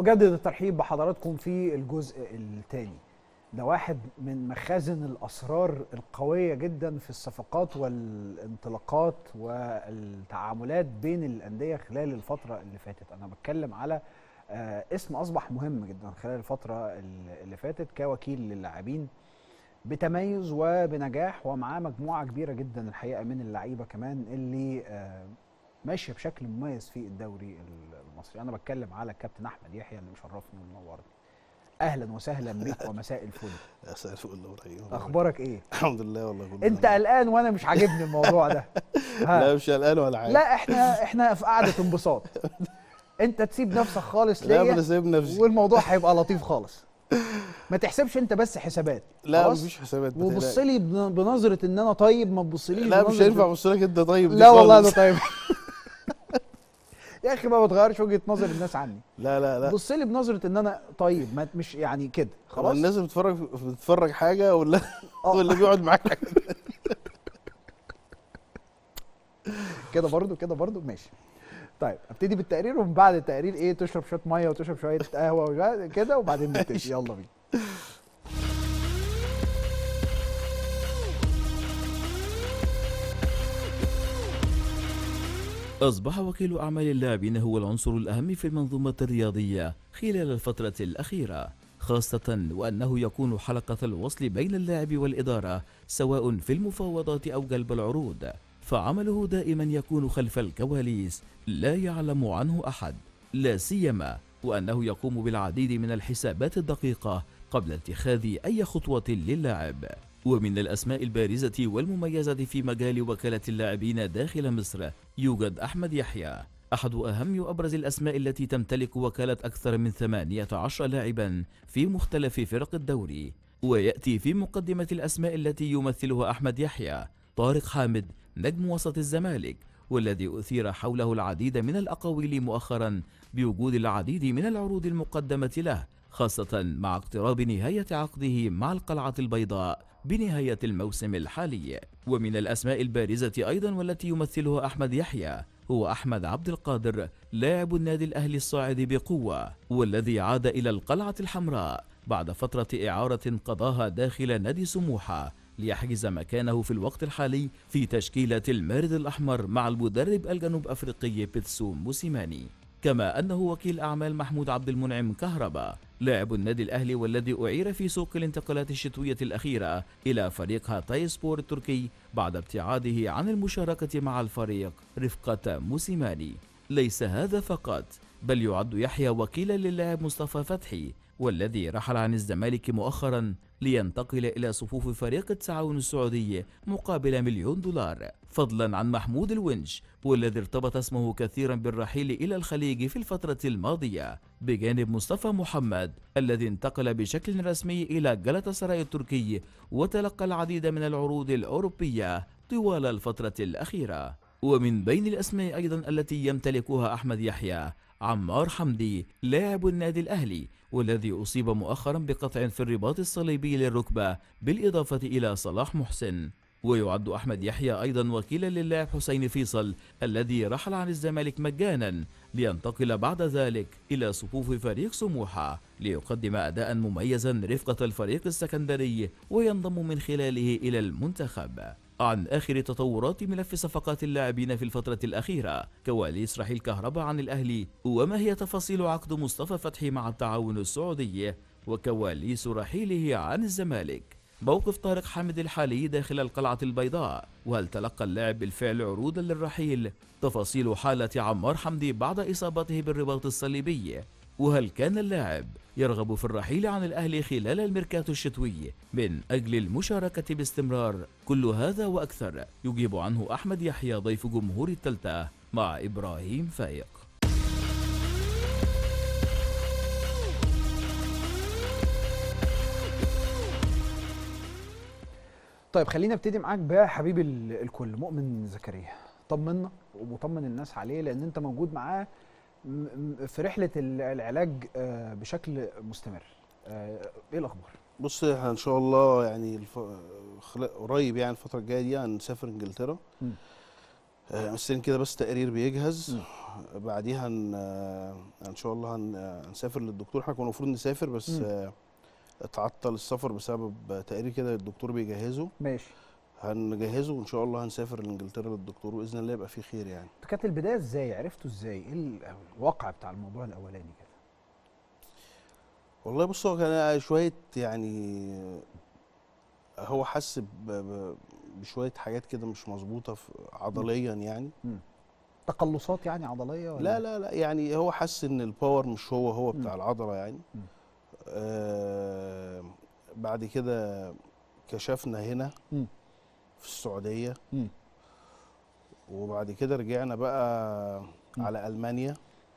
أجدد الترحيب بحضراتكم في الجزء الثاني ده واحد من مخازن الأسرار القوية جدا في الصفقات والانطلاقات والتعاملات بين الأندية خلال الفترة اللي فاتت أنا بتكلم على آه، اسم أصبح مهم جدا خلال الفترة اللي فاتت كوكيل للاعبين بتميز وبنجاح ومعاه مجموعة كبيرة جدا الحقيقة من اللعيبة كمان اللي آه، ماشية بشكل مميز في الدوري المصري أنا بتكلم على الكابتن أحمد يحيى اللي مشرفني ومنورني اهلا وسهلا بك ومساء الفل مساء الفل ابراهيم اخبارك ايه الحمد لله والله كله انت تمام. قلقان وانا مش عاجبني الموضوع ده ها. لا مش قلقان ولا حاجه لا احنا احنا في قعده انبساط انت تسيب نفسك خالص لا ليا انا سايب نفسي والموضوع هيبقى لطيف خالص ما تحسبش انت بس حسابات لا خلاص؟ مفيش حسابات ما وبص تقلقش. لي بن- بنظره ان انا طيب ما تبصليش لا مش بنظرة هينفع ابص لك انت طيب دي لا والله انا خالص. طيب يا اخي ما بتغيرش وجهه نظر الناس عني لا لا لا بص لي بنظره ان انا طيب ما مش يعني كده هو خلاص الناس بتتفرج بتتفرج حاجه ولا آه. ولا بيقعد معاك حاجه كده برضو كده برضو ماشي طيب ابتدي بالتقرير ومن بعد التقرير ايه تشرب شويه ميه وتشرب شويه قهوه وشوية كده وبعدين نبتدي يلا بينا أصبح وكيل أعمال اللاعبين هو العنصر الأهم في المنظومة الرياضية خلال الفترة الأخيرة خاصة وأنه يكون حلقة الوصل بين اللاعب والإدارة سواء في المفاوضات أو جلب العروض فعمله دائما يكون خلف الكواليس لا يعلم عنه أحد لا سيما وأنه يقوم بالعديد من الحسابات الدقيقة قبل اتخاذ أي خطوة للاعب ومن الأسماء البارزة والمميزة في مجال وكالة اللاعبين داخل مصر يوجد أحمد يحيى أحد أهم وأبرز الأسماء التي تمتلك وكالة أكثر من 18 لاعبا في مختلف فرق الدوري ويأتي في مقدمة الأسماء التي يمثلها أحمد يحيى طارق حامد نجم وسط الزمالك والذي أثير حوله العديد من الأقاويل مؤخرا بوجود العديد من العروض المقدمة له خاصة مع اقتراب نهاية عقده مع القلعة البيضاء بنهاية الموسم الحالي ومن الأسماء البارزة أيضا والتي يمثلها أحمد يحيى هو أحمد عبد القادر لاعب النادي الأهلي الصاعد بقوة والذي عاد إلى القلعة الحمراء بعد فترة إعارة قضاها داخل نادي سموحة ليحجز مكانه في الوقت الحالي في تشكيلة المارد الأحمر مع المدرب الجنوب أفريقي بيتسو موسيماني كما أنه وكيل أعمال محمود عبد المنعم كهربا لاعب النادي الأهلي والذي أعير في سوق الانتقالات الشتوية الأخيرة إلى فريق هاتاي سبور التركي بعد ابتعاده عن المشاركة مع الفريق رفقة موسيماني ليس هذا فقط بل يعد يحيى وكيلا للاعب مصطفى فتحي والذي رحل عن الزمالك مؤخرا لينتقل إلى صفوف فريق التعاون السعودي مقابل مليون دولار فضلا عن محمود الونش والذي ارتبط اسمه كثيرا بالرحيل إلى الخليج في الفترة الماضية بجانب مصطفى محمد الذي انتقل بشكل رسمي إلى جلطة سراي التركي وتلقى العديد من العروض الأوروبية طوال الفترة الأخيرة ومن بين الأسماء أيضا التي يمتلكها أحمد يحيى عمار حمدي لاعب النادي الأهلي والذي أصيب مؤخرا بقطع في الرباط الصليبي للركبة بالإضافة إلى صلاح محسن ويعد أحمد يحيى أيضا وكيلا للاعب حسين فيصل الذي رحل عن الزمالك مجانا لينتقل بعد ذلك إلى صفوف فريق سموحة ليقدم أداء مميزا رفقة الفريق السكندري وينضم من خلاله إلى المنتخب عن آخر تطورات ملف صفقات اللاعبين في الفترة الأخيرة كواليس رحيل كهرباء عن الأهلي وما هي تفاصيل عقد مصطفى فتحي مع التعاون السعودي وكواليس رحيله عن الزمالك موقف طارق حامد الحالي داخل القلعة البيضاء وهل تلقى اللاعب بالفعل عروضا للرحيل تفاصيل حالة عمار حمدي بعد إصابته بالرباط الصليبي وهل كان اللاعب يرغب في الرحيل عن الأهلي خلال الميركاتو الشتوي من أجل المشاركة باستمرار كل هذا وأكثر يجيب عنه أحمد يحيى ضيف جمهور التلتة مع إبراهيم فايق طيب خلينا ابتدي معاك بحبيب ال- الكل مؤمن زكريا طمنا وطمن الناس عليه لان انت موجود معاه م- م- في رحله ال- العلاج آه، بشكل مستمر آه، ايه الاخبار بص احنا ان شاء الله يعني الف... خلا- قريب يعني الفتره الجايه دي هنسافر انجلترا مم. آه، مستنيين كده بس تقرير بيجهز بعديها هن آه، ان شاء الله هن آه، هنسافر للدكتور احنا كنا المفروض نسافر بس مم. آه، اتعطل السفر بسبب آه، تقرير كده الدكتور بيجهزه ماشي هنجهزه وان شاء الله هنسافر لانجلترا للدكتور باذن الله يبقى في خير يعني كانت البدايه ازاي عرفتوا ازاي ايه ال- الواقع بتاع الموضوع الاولاني كده والله بص هو كان شويه يعني آه، هو حس ب- ب- بشويه حاجات كده مش مظبوطه في- عضليا يعني تقلصات يعني عضليه ولا لا لا لا يعني هو حس ان الباور مش هو هو بتاع مم. العضله يعني مم. آه بعد كده كشفنا هنا مم. في السعوديه مم. وبعد كده رجعنا بقى مم. على المانيا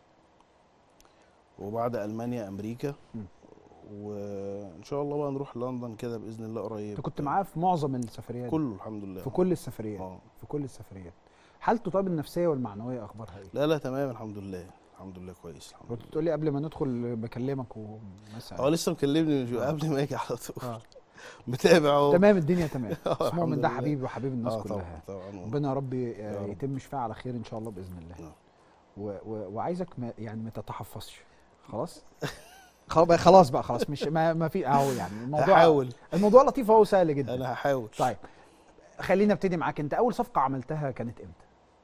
وبعد المانيا امريكا مم. وان شاء الله بقى نروح لندن كده باذن الله قريب انت كنت معاه في معظم السفريات كله الحمد لله في كل السفريات اه في كل السفريات حالته طيب النفسيه والمعنويه اخبارها ايه لا لا تمام الحمد لله الحمد لله كويس الحمد كنت لله بتقول لي قبل ما ندخل بكلمك ومسا اه لسه مكلمني من شوية آه. قبل ما اجي على طول آه. متابع اهو تمام الدنيا تمام آه، اسمه الحمد من ده لله. حبيبي وحبيب الناس اه طبعا كلها طبعا ربنا يا رب ي- يا رب. يتم شفاء على خير ان شاء الله باذن الله نعم. و و وعايزك ما يعني ما تتحفظش خلاص خلاص بقى خلاص بقى خلاص مش ما, ما في اهو يعني الموضوع هحاول الموضوع لطيف اهو سهل جدا انا هحاول طيب خلينا ابتدي معاك انت اول صفقه عملتها كانت امتى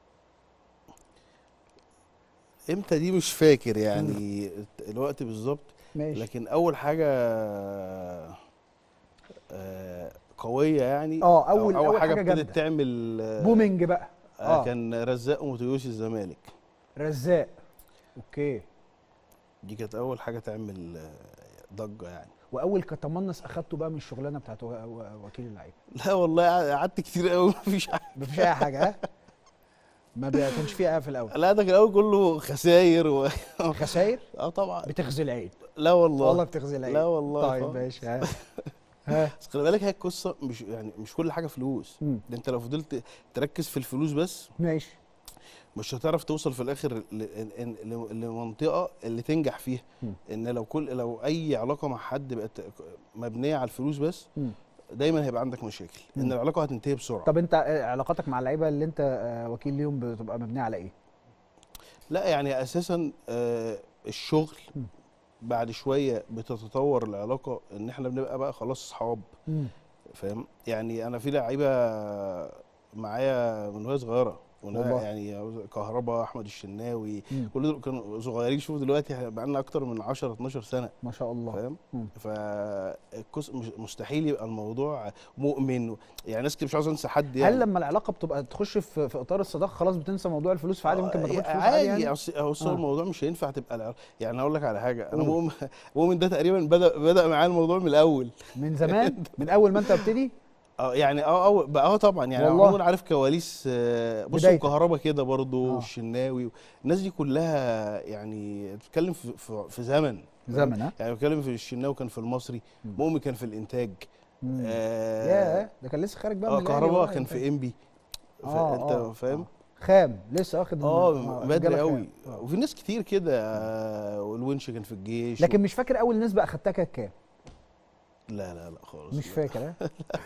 امتى دي مش فاكر يعني الوقت بالظبط ماشي لكن اول حاجه آه، قويه يعني اه أو- اول اول اول حاجه حاجه ابتدت جامده تعمل آه، بومينج بقى آه آه. كان رزاق وموتويوشي الزمالك رزاق اوكي دي كانت اول حاجه تعمل آه، ضجه يعني واول كتمنص اخدته بقى من الشغلانه بتاعت و- و- وكيل اللعيبه لا والله قعدت كتير قوي مفيش حاجه مفيش اي حاجه ها ما بي- كانش فيها في الاول لا ده كان الاول كله خساير و... خساير اه طبعا بتغزي العين لا والله والله بتغزي العين لا والله طيب خالص. ماشي ها ها بس خلي بالك هي القصه مش يعني مش كل حاجه فلوس مم. ده انت لو فضلت تركز في الفلوس بس ماشي مش هتعرف توصل في الاخر ل- ل- ل- لمنطقه اللي تنجح فيها مم. ان لو كل لو اي علاقه مع حد بقت مبنيه على الفلوس بس مم. دايما هيبقى عندك مشاكل ان مم. العلاقه هتنتهي بسرعه طب انت آه، علاقاتك مع اللعيبه اللي انت آه، وكيل ليهم بتبقى مبنيه على ايه؟ لا يعني اساسا آه، الشغل مم. بعد شويه بتتطور العلاقه ان احنا بنبقى بقى خلاص اصحاب فاهم يعني انا في لعيبه معايا من وهي صغيره وأنا والله. يعني كهربا احمد الشناوي مم. كل دول كانوا صغيرين شوف دلوقتي احنا بقى لنا اكتر من 10 12 سنه ما شاء الله فاهم مم. فالكس مش- مستحيل يبقى الموضوع مؤمن و- يعني ناس كتير مش عاوز انسى حد هل يعني لما العلاقه بتبقى تخش في, في اطار الصداقه خلاص بتنسى موضوع الفلوس فعادي ممكن ما آه، تاخدش فلوس عادي عادي يعني؟ أصل- اصل آه. الموضوع مش هينفع تبقى الع- يعني هقول لك على حاجه انا قول. مؤمن مؤمن ده تقريبا بدا بدا معايا الموضوع من الاول من زمان من اول ما انت بتبتدي اه يعني اه اه بقى اه طبعا يعني والله. عموما عارف كواليس آه، بص بدايتك. كهربا كده برضو آه. والشناوي الناس دي كلها يعني بتتكلم في في, في زمن زمن ها؟ يعني بتكلم في الشناوي كان في المصري مم. مؤمن كان في الانتاج مم. آه ياه ده كان لسه خارج بقى اه من الأهلي كهربا والله. كان في انبي آه، انت آه، فاهم آه. خام لسه واخد اه رجالة بدري خام. قوي آه. وفي ناس كتير كده آه، والونش كان في الجيش لكن مش فاكر اول نسبه اخدتها كانت كام لا لا لا خالص مش لا. فاكر ها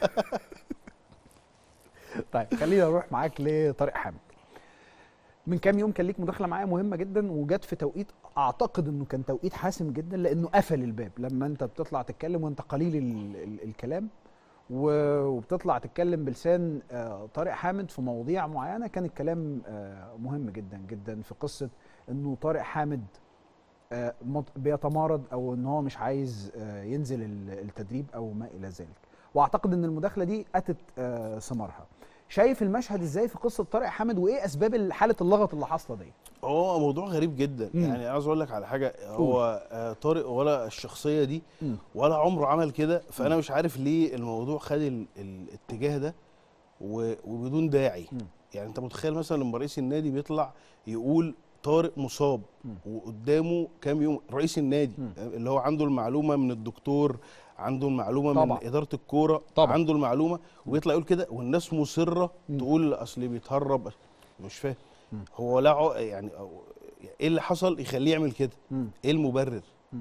طيب خلينا نروح معاك لطارق حامد من كام يوم كان ليك مداخله معايا مهمه جدا وجت في توقيت اعتقد انه كان توقيت حاسم جدا لانه قفل الباب لما انت بتطلع تتكلم وانت قليل ال ال الكلام و- وبتطلع تتكلم بلسان آه، طارق حامد في مواضيع معينه كان الكلام آه، مهم جدا جدا في قصه انه طارق حامد آه، مت- بيتمارض او ان هو مش عايز آه، ينزل ال- التدريب او ما الى ذلك واعتقد ان المداخله دي اتت آه، ثمارها شايف المشهد ازاي في قصه طارق حامد وايه اسباب حاله اللغط اللي حاصله دي هو موضوع غريب جدا مم. يعني عاوز اقول لك على حاجه هو آه، طارق ولا الشخصيه دي ولا عمره عمل كده فانا مش عارف ليه الموضوع خد ال- الاتجاه ده و- وبدون داعي مم. يعني انت متخيل مثلا لما رئيس النادي بيطلع يقول طارق مصاب مم. وقدامه كام يوم رئيس النادي مم. اللي هو عنده المعلومه من الدكتور عنده المعلومه طبعا. من اداره الكوره طبعا. عنده المعلومه ويطلع يقول كده والناس مصره مم. تقول اصل بيتهرب مش فاهم مم. هو لا عق- يعني أو- ايه اللي حصل يخليه يعمل كده مم. ايه المبرر مم.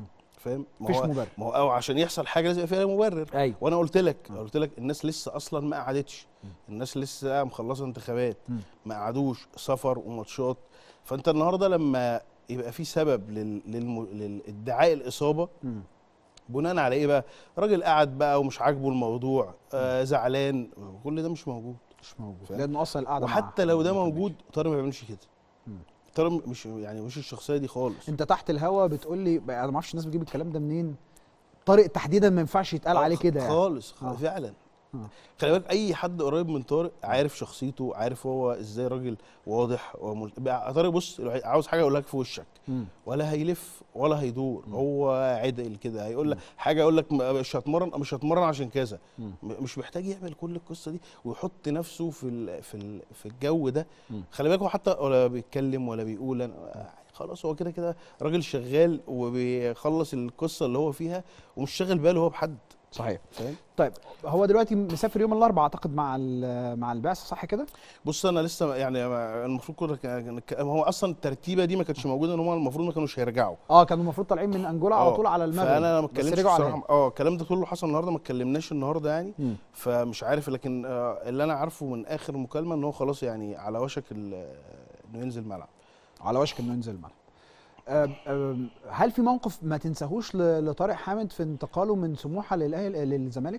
فاهم ما مفيش هو مبرر ما هو أو عشان يحصل حاجه لازم يبقى فيها مبرر ايوه وانا قلت لك آه. قلت لك الناس لسه اصلا ما قعدتش الناس لسه مخلصه انتخابات مم. ما قعدوش سفر وماتشات فانت النهارده لما يبقى في سبب لل... للم... للادعاء الاصابه مم. بناء على ايه بقى راجل قاعد بقى ومش عاجبه الموضوع آه زعلان كل ده مش موجود مش موجود فاهم؟ لانه اصلا القعده مع وحتى لو ده ما موجود طارق ما بيعملش كده مم. طارق مش يعني مش الشخصيه دي خالص انت تحت الهوا بتقول لي بقى انا ما اعرفش الناس بتجيب الكلام ده منين طارق تحديدا ما ينفعش يتقال آه، عليه كده يعني خالص خ- آه. فعلا آه. خلي بالك اي حد قريب من طارق عارف شخصيته عارف هو ازاي راجل واضح ومل... بقى طارق بص لو عاوز حاجه يقول لك في وشك مم. ولا هيلف ولا هيدور مم. هو عدل كده هيقول لك مم. حاجه يقول لك م- مش هتمرن مش هتمرن عشان كذا مم. م- مش محتاج يعمل كل القصه دي ويحط نفسه في ال... في ال... في الجو ده مم. خلي بالك هو حتى ولا بيتكلم ولا بيقول أنا... خلاص هو كده كده راجل شغال وبيخلص القصه اللي هو فيها ومش شاغل باله هو بحد صحيح فاهم طيب هو دلوقتي مسافر يوم الاربعاء اعتقد مع ال- مع البعثه صح كده بص انا لسه يعني ما- المفروض كنا كان- كان- هو اصلا الترتيبه دي ما كانتش موجوده ان هم المفروض ما كانوش هيرجعوا اه كانوا المفروض طالعين من انجولا على آه، طول على المغرب فانا ما بس اتكلمتش رجعوا على بصراحه اه الكلام ده كله حصل النهارده ما اتكلمناش النهارده يعني مم. فمش عارف لكن آه اللي انا عارفه من اخر مكالمه ان هو خلاص يعني على وشك ال- انه ينزل ملعب على وشك انه ينزل الملعب آم، آم، هل في موقف ما تنساهوش ل- لطارق حامد في انتقاله من سموحه للاهلي للزمالك؟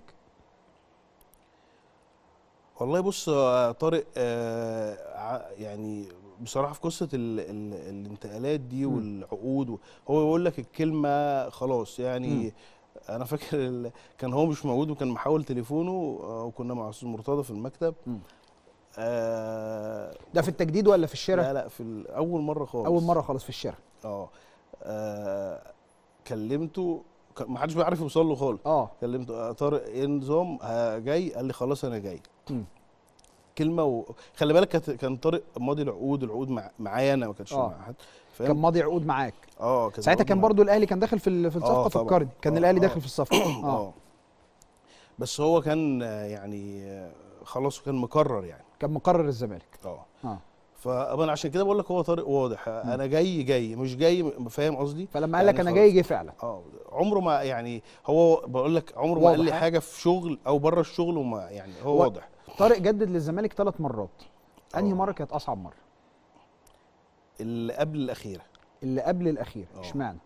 والله بص آه، طارق آه ع- يعني بصراحه في قصه ال ال الانتقالات دي مم. والعقود و- هو يقول لك الكلمه خلاص يعني مم. انا فاكر ال- كان هو مش موجود وكان محاول تليفونه آه، وكنا مع استاذ مرتضى في المكتب مم. آه ده في التجديد ولا في الشراء؟ لا لا في ال- اول مره خالص اول مره خالص في الشراء اه آه، كلمته ك- ما حدش بيعرف يوصل له خالص اه كلمته آه، طارق ايه النظام آه، جاي قال لي خلاص انا جاي مم. كلمه و... خلي بالك كانت- كان طارق ماضي العقود العقود مع... معايا انا ما كانش آه. مع حد كان فاهم ماضي عقود معاك اه كان ساعتها العقود كان مع- برضو الاهلي كان داخل في ال- في الصفقه آه، طبعاً. فكرني كان آه، الاهلي آه. داخل في الصفقه اه اه بس هو كان آه، يعني آه، خلاص كان مقرر يعني كان مقرر الزمالك اه اه فانا عشان كده بقول لك هو طارق واضح آه، انا جاي جاي مش جاي م- فاهم قصدي فلما قال لك يعني انا خلاص. جاي جه فعلا اه عمره ما يعني هو بقول لك عمره ما قال واضح، لي ها؟ حاجه في شغل او بره الشغل وما يعني هو و- واضح طارق جدد للزمالك ثلاث مرات انهي آه. مره كانت اصعب مره اللي قبل الاخيره اللي قبل الاخير آه. اشمعنى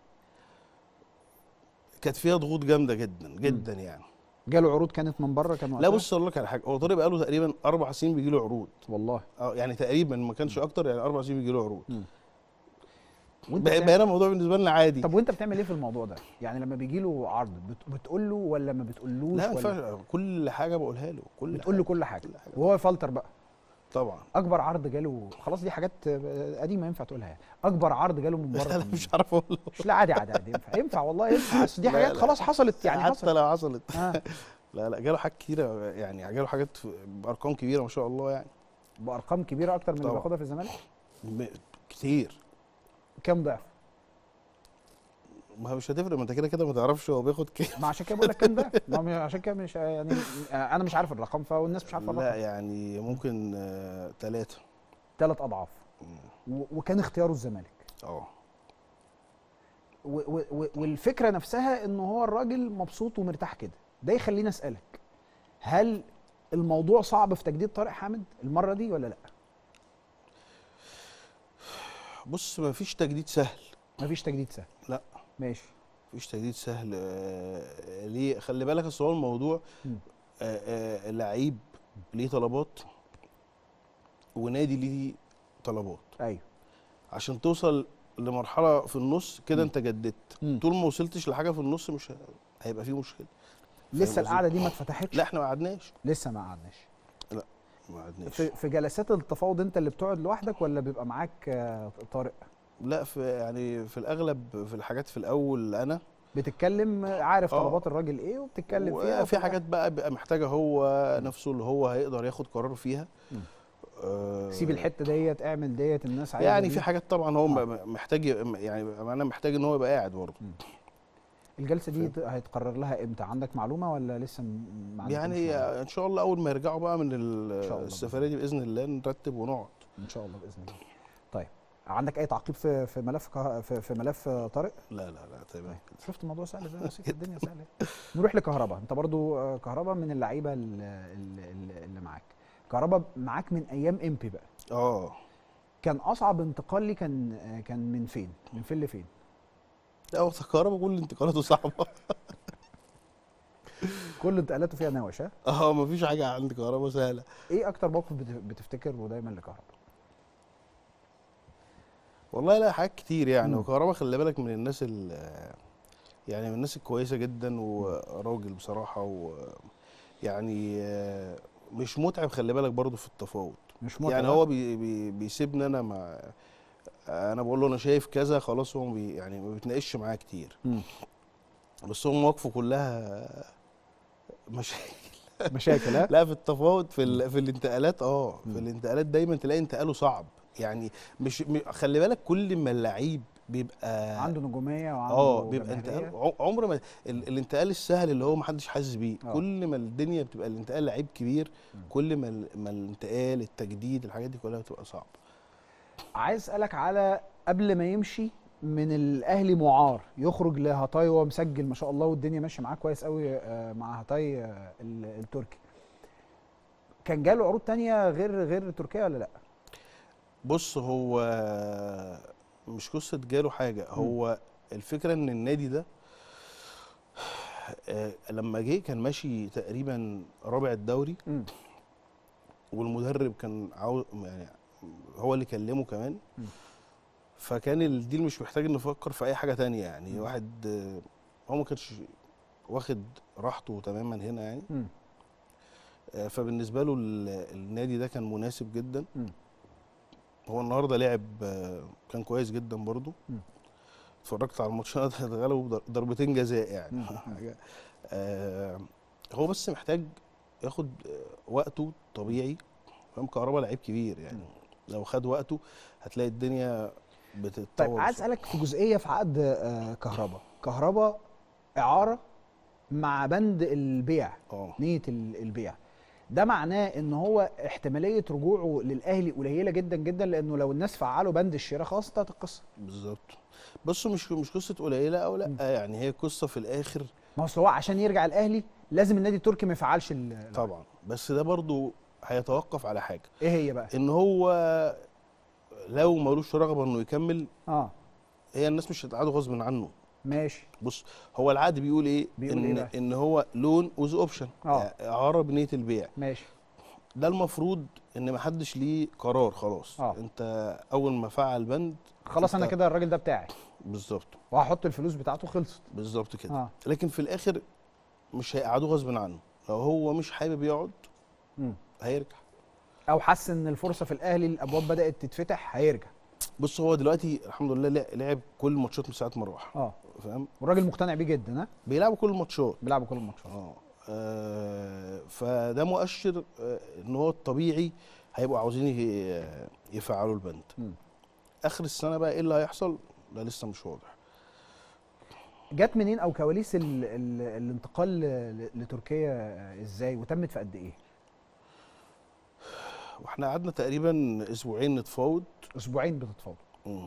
كانت فيها ضغوط جامده جدا جدا يعني جاله عروض كانت من بره كان لا وقتها؟ بص اقول لك على حاجه هو طارق بقاله تقريبا اربع سنين بيجي له عروض والله اه يعني تقريبا ما كانش اكتر يعني اربع سنين بيجي له عروض وانت بقى بتعمل- بقى الموضوع بالنسبه لنا عادي طب وانت بتعمل ايه في الموضوع ده يعني لما بيجي له عرض بت... بتقول له ولا ما بتقولوش لا ما ولا ينفعش كل حاجه بقولها له كل بتقول له حاجة. كل حاجه كل حاجة. وهو يفلتر بقى طبعا اكبر عرض جاله خلاص دي حاجات قديمه ينفع تقولها يعني اكبر عرض جاله من بره لا كان مش عارف اقول له مش لا عادي عادي عادي ينفع ينفع والله ينفع اصل دي لا، حاجات لا. خلاص حصلت يعني حتى حصلت لو حصلت آه. لا لا جاله حاجات كتيره يعني جاله حاجات بارقام كبيره ما شاء الله يعني بارقام كبيره اكتر من اللي طبعا. بياخدها في الزمالك م- كتير كام ضعف ما هو مش هتفرق ما انت كده كده ما تعرفش هو بياخد كام ما عشان كده بقول لك كام ضعف ما هو عشان كده مش يعني انا مش عارف الرقم فالناس مش عارفه لا الرقم يعني ممكن ثلاثة ثلاث اضعاف و- وكان اختياره الزمالك اه و- و- و- والفكره نفسها ان هو الراجل مبسوط ومرتاح كده ده يخليني اسالك هل الموضوع صعب في تجديد طارق حامد المره دي ولا لا بص ما فيش تجديد سهل مفيش تجديد سهل لا. ماشي مفيش تجديد سهل آه، ليه خلي بالك اصل هو الموضوع مم. آه، آه، لعيب ليه طلبات ونادي ليه طلبات ايوه عشان توصل لمرحله في النص كده مم. انت جددت مم. طول ما وصلتش لحاجه في النص مش ه- هيبقى فيه مشكله لسه قصدي؟ القعده دي ما اتفتحتش لا احنا ما قعدناش لسه ما قعدناش ما قعدناش في, في جلسات التفاوض انت اللي بتقعد لوحدك ولا بيبقى معاك آه، طارق لا في يعني في الاغلب في الحاجات في الاول انا بتتكلم آه، عارف آه. طلبات الراجل ايه وبتتكلم فيها وفي وكل حاجات بقى بيبقى محتاجه هو نفسه اللي هو هيقدر ياخد قرار فيها مم. آه، سيب الحته ديت اعمل ديت الناس عايزه يعني دي. في حاجات طبعا هو آه. م- محتاج ي- يعني انا محتاج ان هو يبقى قاعد برضه الجلسه دي فاهم. هيتقرر لها امتى عندك معلومه ولا لسه م- ما عندكمش يعني معلومة؟ ان شاء الله اول ما يرجعوا بقى من ال- إن شاء الله السفريه دي باذن الله نرتب ونقعد ان شاء الله باذن الله طيب عندك اي تعقيب في في ملف كه... في, في ملف طارق لا لا لا تمام شفت الموضوع سهل ازاي بسيط الدنيا سهله نروح لكهربا انت برضو آه، كهربا من اللعيبه ال- ال- اللي معاك كهربا معاك من ايام امبي بقى اه كان اصعب انتقال لي كان آه، كان من فين من فين لفين لا هو كهربا كل انتقالاته صعبه كل انتقالاته فيها نوش ها اه مفيش حاجه عند كهربا سهله ايه اكتر موقف بت- بتفتكره دايما لكهربا والله لا حاجات كتير يعني مم. وكهربا خلي بالك من الناس ال يعني من الناس الكويسه جدا وراجل بصراحه و يعني آه، مش متعب خلي بالك برضه في التفاوض مش متعب يعني هو بي بي بيسيبني انا مع انا بقول له انا شايف كذا خلاص هو بي يعني ما بيتناقش معايا كتير مم. بس هو مواقفه كلها مشاكل مشاكل ها لا في التفاوض في ال... في الانتقالات اه مم. في الانتقالات دايما تلاقي انتقاله صعب يعني مش م- خلي بالك كل ما اللعيب بيبقى عنده نجوميه وعنده اه بيبقى جماهيرية. انتقال ع- عمر ما ال... الانتقال السهل اللي هو ما حدش حاسس بيه آه. كل ما الدنيا بتبقى الانتقال لعيب كبير مم. كل ما ال... ما الانتقال التجديد الحاجات دي كلها بتبقى صعبه عايز اسالك على قبل ما يمشي من الاهلي معار يخرج لهاتاي وهو مسجل ما شاء الله والدنيا ماشيه معاه كويس قوي آه، مع هاتاي آه، ال- التركي كان جاله عروض تانية غير غير تركيا ولا لا بص هو مش قصه جاله حاجه هو الفكره ان النادي ده آه، لما جه كان ماشي تقريبا رابع الدوري مم. والمدرب كان عاوز يعني هو اللي كلمه كمان مم. فكان الديل مش محتاج نفكر في اي حاجه تانية يعني مم. واحد آه، هو ما كانش واخد راحته تماما هنا يعني مم. آه، فبالنسبه له ال- النادي ده كان مناسب جدا مم. هو النهارده لعب آه، كان كويس جدا برضو مم. اتفرجت على الماتش ده اتغلبوا بضر- ضربتين جزاء يعني مم. حاجه آه، هو بس محتاج ياخد آه، وقته طبيعي فاهم كهربا لعيب كبير يعني لو خد وقته هتلاقي الدنيا بتتطور طيب عايز بسرعة. اسالك في جزئيه في عقد آه، كهربا كهربا اعاره مع بند البيع اه نيه ال- البيع ده معناه ان هو احتماليه رجوعه للاهلي قليله جدا جدا لانه لو الناس فعلوا بند الشراء خلاص انتهت القصه بالظبط بصوا مش مش قصه قليله او لا مم. يعني هي قصه في الاخر ما هو أصل هو عشان يرجع الاهلي لازم النادي التركي ما يفعلش ال- طبعا بس ده برضو هيتوقف على حاجه ايه هي بقى ان هو لو ملوش رغبه انه يكمل اه هي الناس مش هتقعده غصب عنه ماشي بص هو العقد بيقول ايه بيقول ان إيه بقى؟ ان هو لون وذ اوبشن آه. اعاره بنيه البيع ماشي ده المفروض ان ما حدش ليه قرار خلاص آه. انت اول ما فعل بند خلاص انا أنت- كده الراجل ده بتاعي بالظبط وهحط الفلوس بتاعته خلصت بالظبط كده اه لكن في الاخر مش هيقعدوه غصب عنه لو هو مش حابب يقعد مم. هيرجع او حس ان الفرصه في الاهلي الابواب بدات تتفتح هيرجع بص هو دلوقتي الحمد لله لع- لعب كل الماتشات من ساعه ما راح اه فاهم والراجل مقتنع بيه جدا ها بيلعبوا كل الماتشات بيلعبوا كل الماتشات اه آه، فده مؤشر آه، ان هو الطبيعي هيبقوا عاوزين ي- يفعلوا البند مم. اخر السنه بقى ايه اللي هيحصل ده لسه مش واضح جت منين او كواليس ال ال الانتقال ل- لتركيا آه، ازاي وتمت في قد ايه واحنا قعدنا تقريبا اسبوعين نتفاوض اسبوعين بتتفاوضوا مم.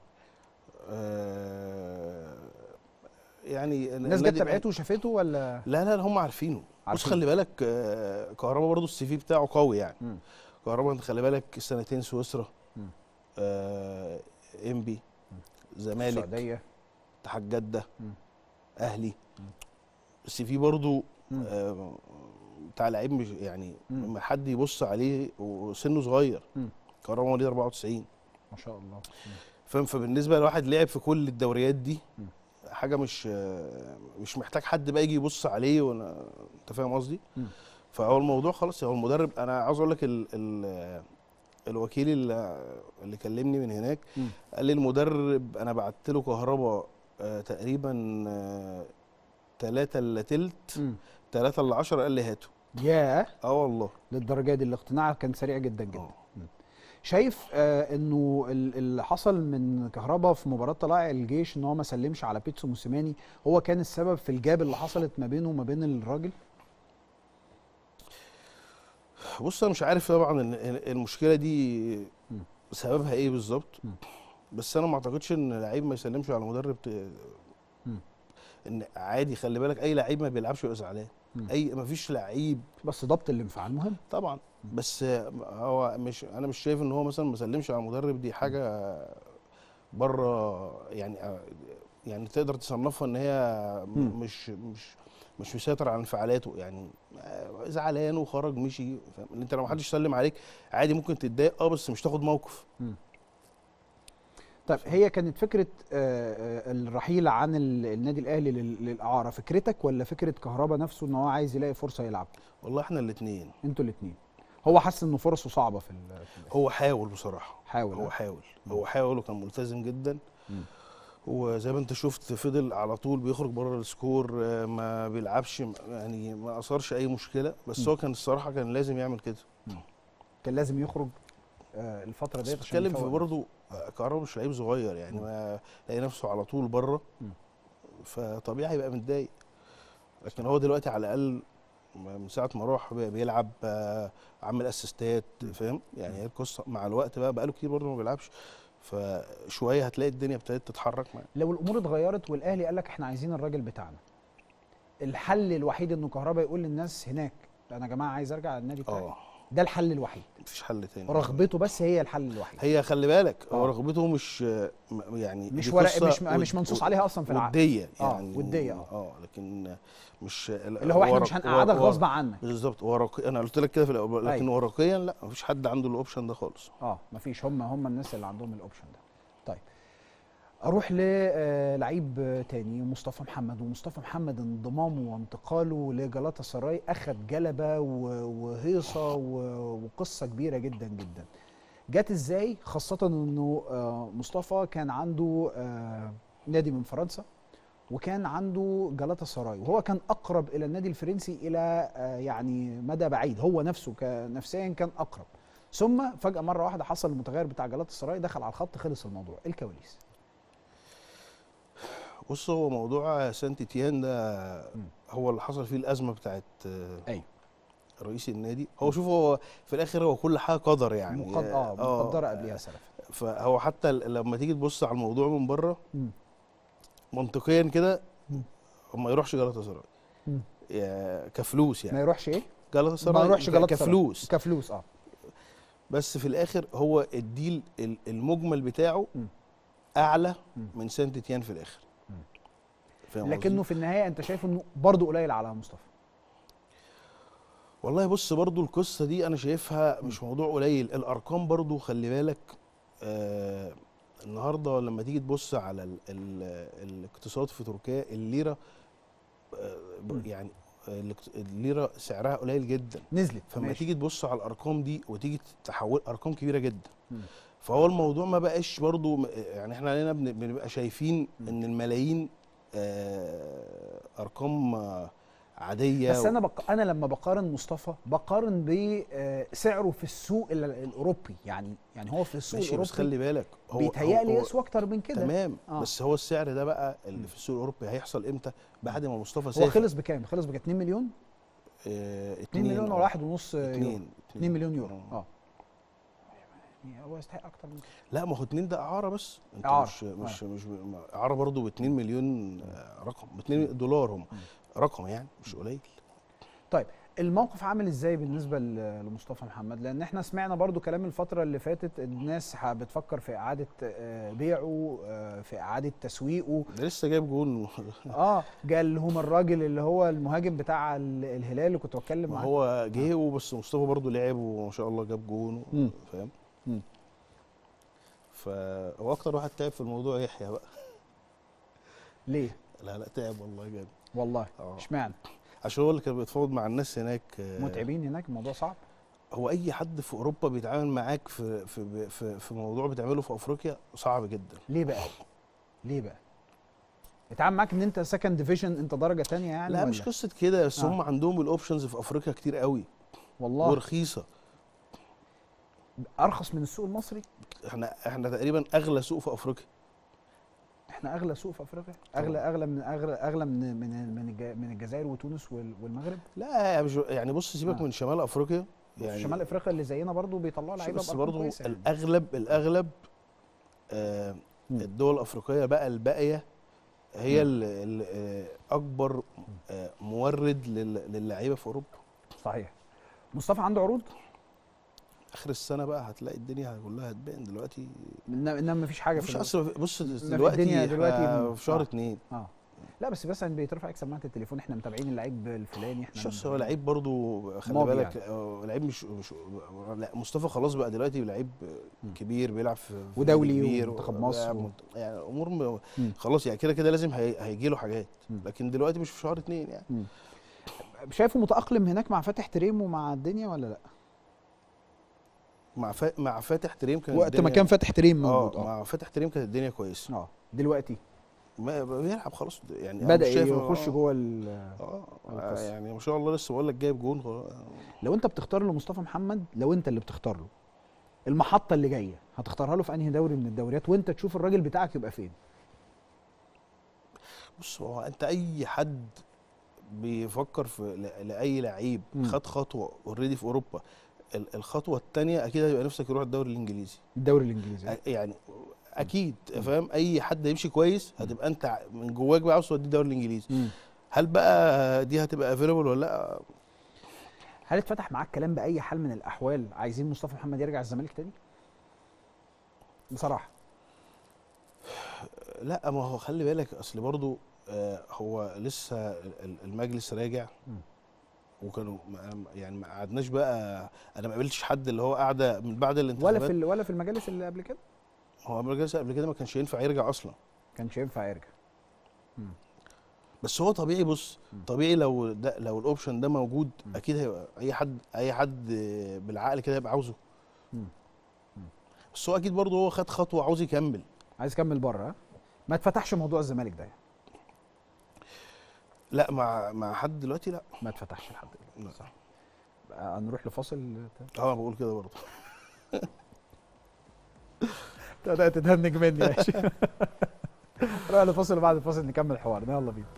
آه، يعني الناس جت النادي- تابعته وشافته ولا لا لا لا هم عارفينه بص عارفين. خلي بالك آه، كهربا برضو السي في بتاعه قوي يعني مم. كهربا انت خلي بالك سنتين سويسرا مم. آه انبي زمالك السعوديه اتحاد جده مم. اهلي مم. السي في برضو مم. آه بتاع لعيب مش يعني مم. لما حد يبص عليه وسنه صغير مم. كهربا مواليد 94 ما شاء الله فاهم فبالنسبه لواحد لعب في كل الدوريات دي مم. حاجه مش آه، مش محتاج حد بقى يجي يبص عليه وانا انت فاهم قصدي مم. فهو الموضوع خلاص هو المدرب انا عاوز اقول لك ال ال الوكيل اللي, اللي كلمني من هناك مم. قال لي المدرب انا بعت له كهربا آه تقريبا آه تلاتة الا تلت مم. تلاتة الا عشرة قال لي هاته ياه اه والله للدرجه دي الاقتناع كان سريع جدا جدا اه شايف آه انه ال- اللي حصل من كهربا في مباراه طلائع الجيش ان هو ما سلمش على بيتسو موسيماني هو كان السبب في الجاب اللي حصلت ما بينه وما بين الراجل بص انا مش عارف طبعا ال- ال- المشكله دي مم. سببها ايه بالظبط مم. بس انا ما اعتقدش ان لعيب ما يسلمش على مدرب ت... مم. ان عادي خلي بالك اي لعيب ما بيلعبش يبقى زعلان مم. اي ما فيش لعيب بس ضبط الانفعال مهم طبعا بس هو مش انا مش شايف ان هو مثلا ما سلمش على مدرب دي حاجه بره يعني يعني تقدر تصنفها ان هي مم. مش مش مش مسيطر على انفعالاته يعني زعلان وخرج مشي فاهم انت لو ما حدش سلم عليك عادي ممكن تتضايق اه بس مش تاخد موقف طيب هي كانت فكره آه، آه، الرحيل عن ال- النادي الاهلي لل- للاعاره فكرتك ولا فكره كهربا نفسه ان هو عايز يلاقي فرصه يلعب والله احنا الاثنين انتوا الاثنين هو حس انه فرصه صعبه في ال- في الأهلي. هو حاول بصراحه حاول هو آه. حاول هو حاول وكان ملتزم جدا مم. وزي ما انت شفت فضل على طول بيخرج بره السكور آه، ما بيلعبش م- يعني ما اثرش اي مشكله بس مم. هو كان الصراحه كان لازم يعمل كده كان لازم يخرج آه، الفتره بس ديت عشان بتتكلم في يفوق. برضه كهربا مش لعيب صغير يعني مم. ما لاقي نفسه على طول بره مم. فطبيعي هيبقى متضايق لكن هو دلوقتي على الاقل من ساعه ما راح بي- بيلعب آه، عامل اسيستات فاهم يعني هي القصه مع الوقت بقى بقاله كتير برضه ما بيلعبش فشويه هتلاقي الدنيا ابتدت تتحرك معاه لو الامور اتغيرت والاهلي قال لك احنا عايزين الراجل بتاعنا الحل الوحيد انه كهربا يقول للناس هناك انا يا جماعه عايز ارجع النادي بتاعي اه ده الحل الوحيد مفيش حل تاني رغبته بس هي الحل الوحيد هي خلي بالك هو آه. رغبته مش م- يعني مش دي ورق قصة مش ود- مش منصوص ود- عليها اصلا في العقد وديه آه، يعني ودية، آه. اه لكن مش اللي هو احنا مش ورق- هنقعدك ور- غصب عنك بالظبط ورقي انا قلت لك كده في الاول لكن أيوة. ورقيا لا مفيش حد عنده الاوبشن ده خالص اه مفيش هم هم الناس اللي عندهم الاوبشن ده طيب اروح للعيب تاني مصطفى محمد ومصطفى محمد انضمامه وانتقاله لجلاتا سراي اخد جلبه و- وهيصه و- وقصه كبيره جدا جدا جت ازاي خاصه انه آه، مصطفى كان عنده آه، نادي من فرنسا وكان عنده جلاتا سراي وهو كان اقرب الى النادي الفرنسي الى آه، يعني مدى بعيد هو نفسه نفسيا كان اقرب ثم فجاه مره واحده حصل المتغير بتاع جلاتا سراي دخل على الخط خلص الموضوع إيه الكواليس بص هو موضوع سانت تيان ده مم. هو اللي حصل فيه الازمه بتاعت آه، ايوه رئيس النادي هو شوف هو في الاخر هو كل حاجه قدر يعني مقد... اه مقدره قبلها سلف فهو حتى ل- لما تيجي تبص على الموضوع من بره مم. منطقيا كده مم. ما يروحش جلاتا سراي مم. يا- كفلوس ما يعني يروحش ايه جلاتا سراي ما يروحش ك- جلاتا سراي. كفلوس كفلوس اه بس في الاخر هو الديل ال- المجمل بتاعه مم. اعلى مم. من سانت تيان في الاخر مم. فاهم لكنه قصدي؟ في النهايه انت شايف انه برضه قليل على مصطفى والله بص برضو القصه دي انا شايفها مش موضوع قليل الارقام برضو خلي بالك آه النهارده لما تيجي تبص على ال ال الاقتصاد في تركيا الليره آه مم. ب- يعني آه، الاقت- الليره سعرها قليل جدا نزلت فما ماشي. تيجي تبص على الارقام دي وتيجي تحول ارقام كبيره جدا مم. فهو الموضوع ما بقاش برضو م- يعني احنا علينا بن- بنبقى شايفين مم. ان الملايين آه ارقام آه، عاديه بس انا بق... انا لما بقارن مصطفى بقارن بسعره في السوق ال- الاوروبي يعني يعني هو في السوق ماشي بس الاوروبي خلي بالك هو بيتهيألي هو- يسوى اكتر من كده تمام آه. آه. بس هو السعر ده بقى مم. اللي في السوق الاوروبي هيحصل امتى بعد ما مصطفى هو سافر خلص بكام خلص بكام 2 مليون آه 2 مليون ولا واحد ونص يورو 2 2 مليون يورو اه يعني هو يستحق اكتر من كده لا ما هو 2 ده اعاره بس انت إعارة. مش مش مش ما- اعاره برضه ب 2 مليون آه، رقم ب 2 دولار هم رقم يعني مش قليل طيب الموقف عامل ازاي بالنسبه ل- لمصطفى محمد لان احنا سمعنا برضو كلام الفتره اللي فاتت الناس ح- بتفكر في اعاده آه، بيعه آه، في اعاده تسويقه ده لسه جايب جون اه جال لهم الراجل اللي هو المهاجم بتاع ال- الهلال اللي كنت بتكلم ما معاه هو جه وبس مصطفى برضه لعب وما شاء الله جاب جون مم. فاهم مم. فهو اكتر واحد تعب في الموضوع يحيى بقى ليه لا لا تعب والله جامد والله اه اشمعنى عشان هو اللي كان بيتفاوض مع الناس هناك آه، متعبين هناك الموضوع صعب هو اي حد في اوروبا بيتعامل معاك في في في, في موضوع بتعمله في افريقيا صعب جدا ليه بقى ليه بقى اتعامل معاك ان انت سكند ديفيجن انت درجه تانية يعني لا ولا؟ مش قصه كده بس آه. هم عندهم الاوبشنز في افريقيا كتير قوي والله ورخيصه ارخص من السوق المصري احنا احنا تقريبا اغلى سوق في افريقيا احنا اغلى سوق في افريقيا اغلى اغلى من اغلى اغلى من من من الج- من الجزائر وتونس وال- والمغرب لا مش يعني بص سيبك آه. من شمال افريقيا يعني يعني شمال افريقيا اللي زينا برضو بيطلعوا لعيبه بس بأرقام برضه كويسة يعني. الاغلب الاغلب آه مم. الدول الافريقيه بقى الباقيه هي ال ال آه، اكبر آه مورد لل- للعيبه في اوروبا صحيح مصطفى عنده عروض اخر السنه بقى هتلاقي الدنيا كلها هتبان دلوقتي انما إنما مفيش حاجه مفيش في اصل بص في دلوقتي الدنيا إحنا دلوقتي في شهر آه. اتنين اه لا بس مثلا بيترفع عليك سماعه التليفون احنا متابعين اللعيب الفلاني احنا مش أصل هو لعيب برضو خلي ماضي بالك آه، لعيب مش, مش لا مصطفى خلاص بقى دلوقتي لعيب مم. كبير بيلعب في في ودولي نادي كبير ومنتخب و- مصر بيلعب و- منت- يعني امور م- مم. خلاص يعني كده كده لازم هي- هيجي له حاجات مم. لكن دلوقتي مش في شهر اتنين يعني شايفه متاقلم هناك مع فاتح تريم ومع الدنيا ولا لا مع فا... مع فاتح تريم كانت وقت ما الدنيا- كان فاتح تريم موجود اه مع فاتح تريم كانت الدنيا كويسه اه دلوقتي ما بيلعب خلاص يعني أنا بدا مش شايف- يخش آه. جوه ال- اه القصة. يعني ما شاء الله لسه بقول لك جايب جون خلاص. لو انت بتختار له مصطفى محمد لو انت اللي بتختار له المحطه اللي جايه هتختارها له في انهي دوري من الدوريات وانت تشوف الراجل بتاعك يبقى فين بص هو انت اي حد بيفكر في ل- لاي لعيب مم. خد خطوه اوريدي في اوروبا ال- الخطوه الثانيه اكيد هيبقى نفسك يروح الدوري الانجليزي الدوري الانجليزي أ- يعني اكيد فاهم اي حد يمشي كويس هتبقى انت ع- من جواك بقى عاوز توديه الدوري الانجليزي مم. هل بقى دي هتبقى افيلبل ولا لا هل اتفتح معاك كلام باي حال من الاحوال عايزين مصطفى محمد يرجع الزمالك تاني بصراحه لا ما هو خلي بالك اصل برضو آه هو لسه ال- ال- المجلس راجع مم. وكانوا ما- يعني ما قعدناش بقى انا ما قابلتش حد اللي هو قاعده من بعد الانتخابات ولا في ال- ولا في المجالس اللي قبل كده هو المجلس قبل كده ما كانش ينفع يرجع اصلا كانش ينفع يرجع بس هو طبيعي بص مم. طبيعي لو ده لو الاوبشن ده موجود مم. اكيد هيبقى اي حد اي حد بالعقل كده هيبقى عاوزه مم. مم. بس هو اكيد برضه هو خد خطوه عاوز يكمل عايز يكمل بره ها؟ ما اتفتحش موضوع الزمالك ده يعني. لا مع مع حد دلوقتي لا ما اتفتحش لحد دلوقتي لا. صح بقى نروح لفاصل اه أنا بقول كده برضه بدأت تتهنج مني يا شيخ نروح لفاصل وبعد الفاصل نكمل حوارنا يلا بينا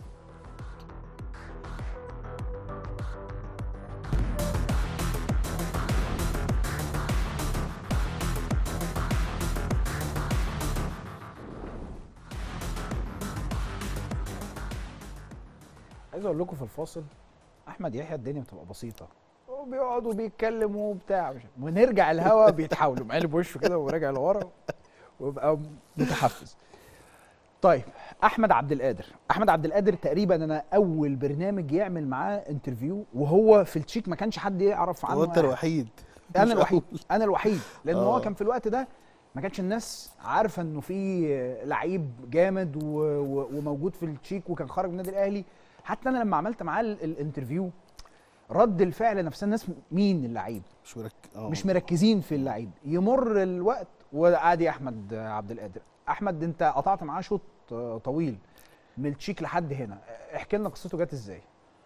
عايز اقول لكم في الفاصل احمد يحيى الدنيا بتبقى بسيطه وبيقعدوا بيتكلموا وبتاع مش ونرجع الهوا بيتحاولوا مقلب وشه كده وراجع لورا ويبقى متحفز طيب احمد عبد القادر احمد عبد القادر تقريبا انا اول برنامج يعمل معاه انترفيو وهو في التشيك ما كانش حد يعرف عنه هو انت أي حاجة. الوحيد انا مش الوحيد أول. انا الوحيد لان هو آه. كان في الوقت ده ما كانش الناس عارفه انه في لعيب جامد و... و... وموجود في التشيك وكان خارج من النادي الاهلي حتى انا لما عملت معاه ال- الانترفيو رد الفعل نفسها الناس مين اللعيب مش مركز اه مش مركزين في اللعيب يمر الوقت وعادي احمد عبد القادر احمد انت قطعت معاه شوط آه، طويل من التشيك لحد هنا احكي لنا قصته جت ازاي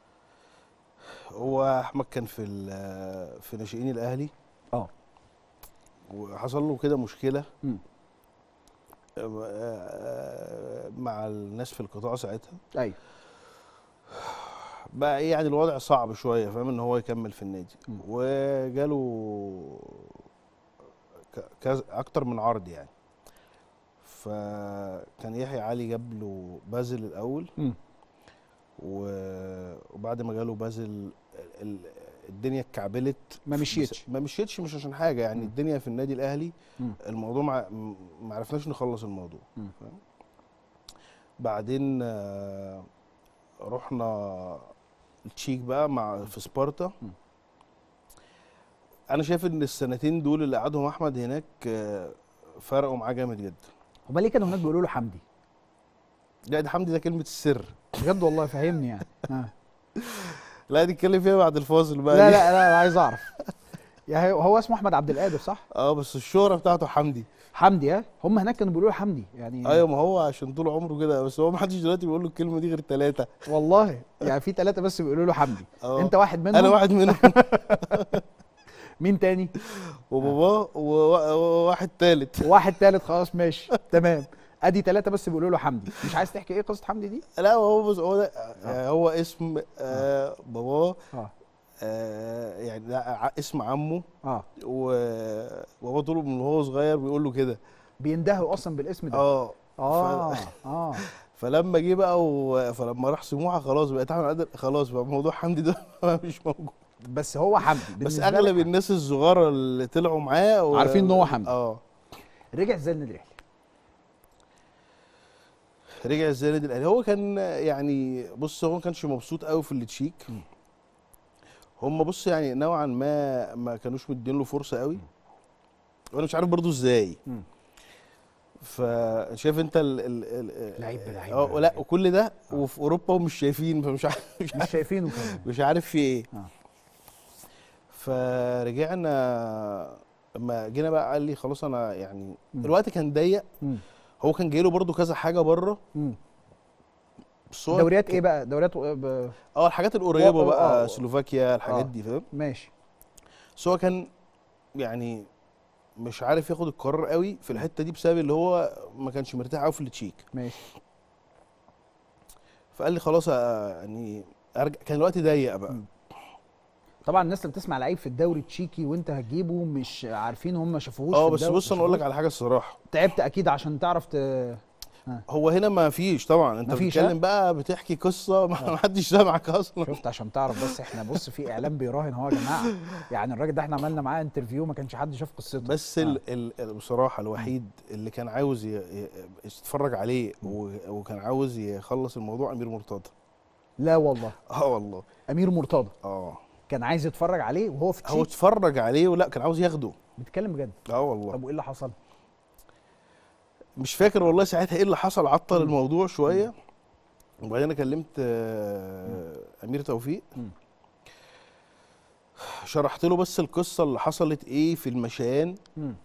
هو احمد كان في ال- في ناشئين الاهلي اه وحصل له كده مشكله مم. آه، مع الناس في القطاع ساعتها ايوه بقى ايه يعني الوضع صعب شويه فاهم ان هو يكمل في النادي مم. وجاله ك- كذا اكتر من عرض يعني فكان يحيى علي جاب له بازل الاول مم. و- وبعد ما جاله بازل ال- ال- الدنيا اتكعبلت ما بس- مشيتش. ما مشيتش مش عشان حاجه يعني مم. الدنيا في النادي الاهلي مم. الموضوع ما ما عرفناش نخلص الموضوع مم. فاهم بعدين آه، رحنا التشيك بقى مع في سبارتا مم. انا شايف ان السنتين دول اللي قعدهم احمد هناك آه، فرقوا معاه جامد جدا هما ليه كانوا هناك بيقولوا له حمدي لا ده حمدي ده كلمه السر بجد والله فهمني يعني آه. لا دي نتكلم فيها بعد الفاصل بقى لا دي. لا لا أنا عايز اعرف يعني هو اسمه احمد عبد القادر صح اه بس الشهره بتاعته حمدي حمدي ها هم هناك كانوا بيقولوا له حمدي يعني ايوه ما هو عشان طول عمره كده بس هو ما حدش دلوقتي بيقول له الكلمه دي غير ثلاثه والله يعني في ثلاثه بس بيقولوا له حمدي اه انت واحد منهم انا واحد منهم مين تاني وباباه ووا- وواحد ثالث واحد ثالث خلاص ماشي تمام ادي ثلاثه بس بيقولوا له حمدي مش عايز تحكي ايه قصه حمدي دي لا هو بص هو ده يعني هو اسم آه باباه اه آه يعني ده ع- اسم عمه اه و- وهو طول من وهو صغير بيقول له كده بيندهوا اصلا بالاسم ده اه اه اه فلما جه بقى و... فلما راح سموحه خلاص بقيت احمد عادل خلاص بقى موضوع حمدي ده مش موجود بس هو حمدي بس بالنسبة اغلب لك الناس الصغيره اللي طلعوا معاه و... عارفين إن هو حمدي. اه رجع ازاي النادي الاهلي رجع ازاي النادي الاهلي هو كان يعني بص هو ما كانش مبسوط قوي في التشيك هم بص يعني نوعا ما ما كانوش مدين له فرصه قوي وانا مش عارف برضو ازاي مم. فشايف انت ال ال ال لعيب بلعيب اه لا بلعيب. وكل ده وفي اوروبا ومش شايفين فمش عارف مش مش عارف, شايفينه كمان مش عارف في ايه آه. فرجعنا لما جينا بقى قال لي خلاص انا يعني مم. الوقت كان ضيق مم. هو كان جاي له برضه كذا حاجه بره مم. بس هو دوريات ك- ايه بقى دوريات و- ب... اه الحاجات القريبه و- بقى آه. سلوفاكيا الحاجات آه. دي فاهم ماشي بس هو كان يعني مش عارف ياخد القرار قوي في الحته دي بسبب اللي هو ما كانش مرتاح قوي في التشيك ماشي فقال لي خلاص آه، يعني ارجع كان الوقت ضيق بقى مم. طبعا الناس اللي بتسمع لعيب في الدوري التشيكي وانت هتجيبه مش عارفين هم ما شافوهوش اه في بس الدوري، بص ما انا اقول لك شافوهوش. على حاجه الصراحه تعبت اكيد عشان تعرف ت... هو هنا ما فيش طبعا انت مفيش، بتتكلم ها؟ بقى بتحكي قصه ما ما حدش سامعك اصلا شفت عشان تعرف بس احنا بص في اعلام بيراهن هو يا جماعه يعني الراجل ده احنا عملنا معاه انترفيو ما كانش حد شاف قصته بس آه. ال ال ال- بصراحه الوحيد اللي كان عاوز ي- ي- يتفرج عليه و- وكان عاوز يخلص الموضوع امير مرتضى لا والله اه والله امير مرتضى اه كان عايز يتفرج عليه وهو في هو تشيك اتفرج عليه ولا كان عاوز ياخده بيتكلم بجد اه والله طب وايه اللي حصل مش فاكر والله ساعتها ايه اللي حصل عطل مم. الموضوع شويه وبعدين انا كلمت آه، امير توفيق مم. شرحت له بس القصه اللي حصلت ايه في المشيان مم.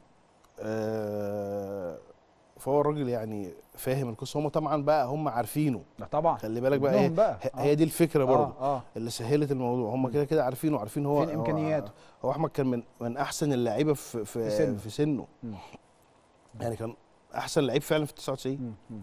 آه، فهو الراجل يعني فاهم القصه هم طبعا بقى هم عارفينه لا طبعا خلي بالك بقى ابنهم ايه بقى ه- آه. هي دي الفكره برضه اه اه اللي سهلت الموضوع هم مم. كده كده عارفينه عارفين هو فين هو- إمكانياته؟ هو احمد كان من من احسن اللعيبه في في في سنه. في سنه مم. يعني كان احسن لعيب فعلا في 99 مم. مم.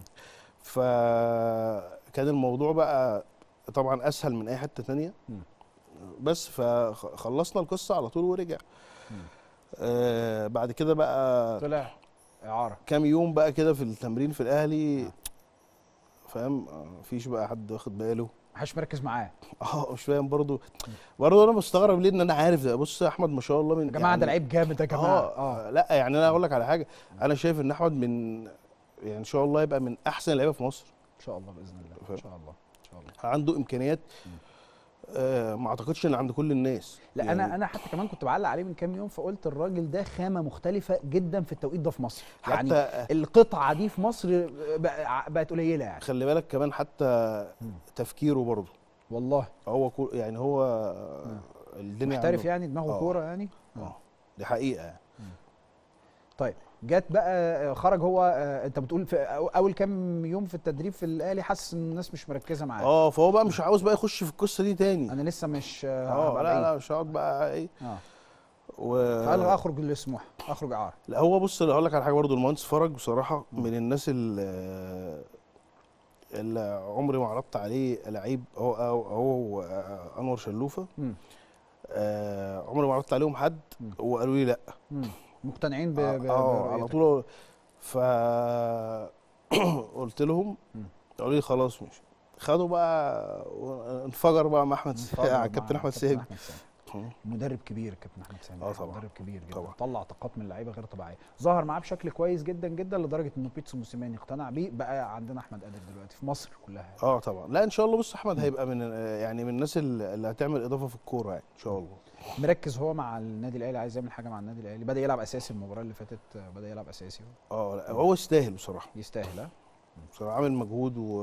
فكان الموضوع بقى طبعا اسهل من اي حته تانية مم. بس فخلصنا القصه على طول ورجع مم. آه بعد كده بقى طلع اعاره كام يوم بقى كده في التمرين في الاهلي آه. فاهم آه، مفيش بقى حد واخد باله محدش مركز معاه اه مش فاهم برضو برضو انا مستغرب ليه ان انا عارف ده بص يا احمد ما شاء الله من يا جماعه ده لعيب جامد يا جماعه اه, آه لا يعني انا اقول لك على حاجه انا شايف ان احمد من يعني ان شاء الله يبقى من احسن اللعيبه في مصر ان شاء الله باذن الله ان فاهم؟ شاء الله ان شاء الله عنده امكانيات مم. آه ما اعتقدش ان عند كل الناس لا يعني انا انا حتى كمان كنت بعلق عليه من كام يوم فقلت الراجل ده خامه مختلفه جدا في التوقيت ده في مصر يعني حتى القطعه دي في مصر بقى- بقت قليله يعني خلي بالك كمان حتى مم. تفكيره برضه والله هو كو يعني هو الدنيا محترف عنده- يعني دماغه آه. كوره يعني اه دي حقيقه يعني. طيب جت بقى خرج هو آه، انت بتقول في أو- اول كام يوم في التدريب في الاهلي حاسس ان الناس مش مركزه معاه اه فهو بقى مش عاوز بقى يخش في القصه دي تاني انا لسه مش آه، اه هبقى لا بعيد. لا مش هقعد بقى ايه اه و... فقال اخرج للسموح اخرج اعاره لا هو بص هقول لك على حاجه برضو المهندس فرج بصراحه من الناس اللي اللي عمري ما عرضت عليه لعيب هو هو, هو آه، انور شلوفه مم. آه عمري ما عرضت عليهم حد مم. وقالوا لي لا مم. مقتنعين ب اه ب- آه، على برؤيتك. طول ف قلت لهم مم. قالوا لي خلاص ماشي خدوا بقى انفجر بقى مع احمد انفجر سامي مع كابتن احمد كابتن سامي أحمد سامي. مدرب كبير كابتن احمد سامي آه طبعا. مدرب كبير جدا طبعا. طلع طاقات من اللعيبه غير طبيعيه ظهر معاه بشكل كويس جدا جدا لدرجه انه بيتسو موسيماني اقتنع بيه بقى عندنا احمد قادر دلوقتي في مصر كلها اه طبعا لا ان شاء الله بص احمد هيبقى من يعني من الناس اللي اللي هتعمل اضافه في الكوره يعني ان شاء الله مركز هو مع النادي الاهلي عايز يعمل حاجه مع النادي الاهلي بدا يلعب اساسي المباراه اللي فاتت آه، بدا يلعب اساسي هو اه لا هو يستاهل بصراحه يستاهل ها بصراحه عامل مجهود و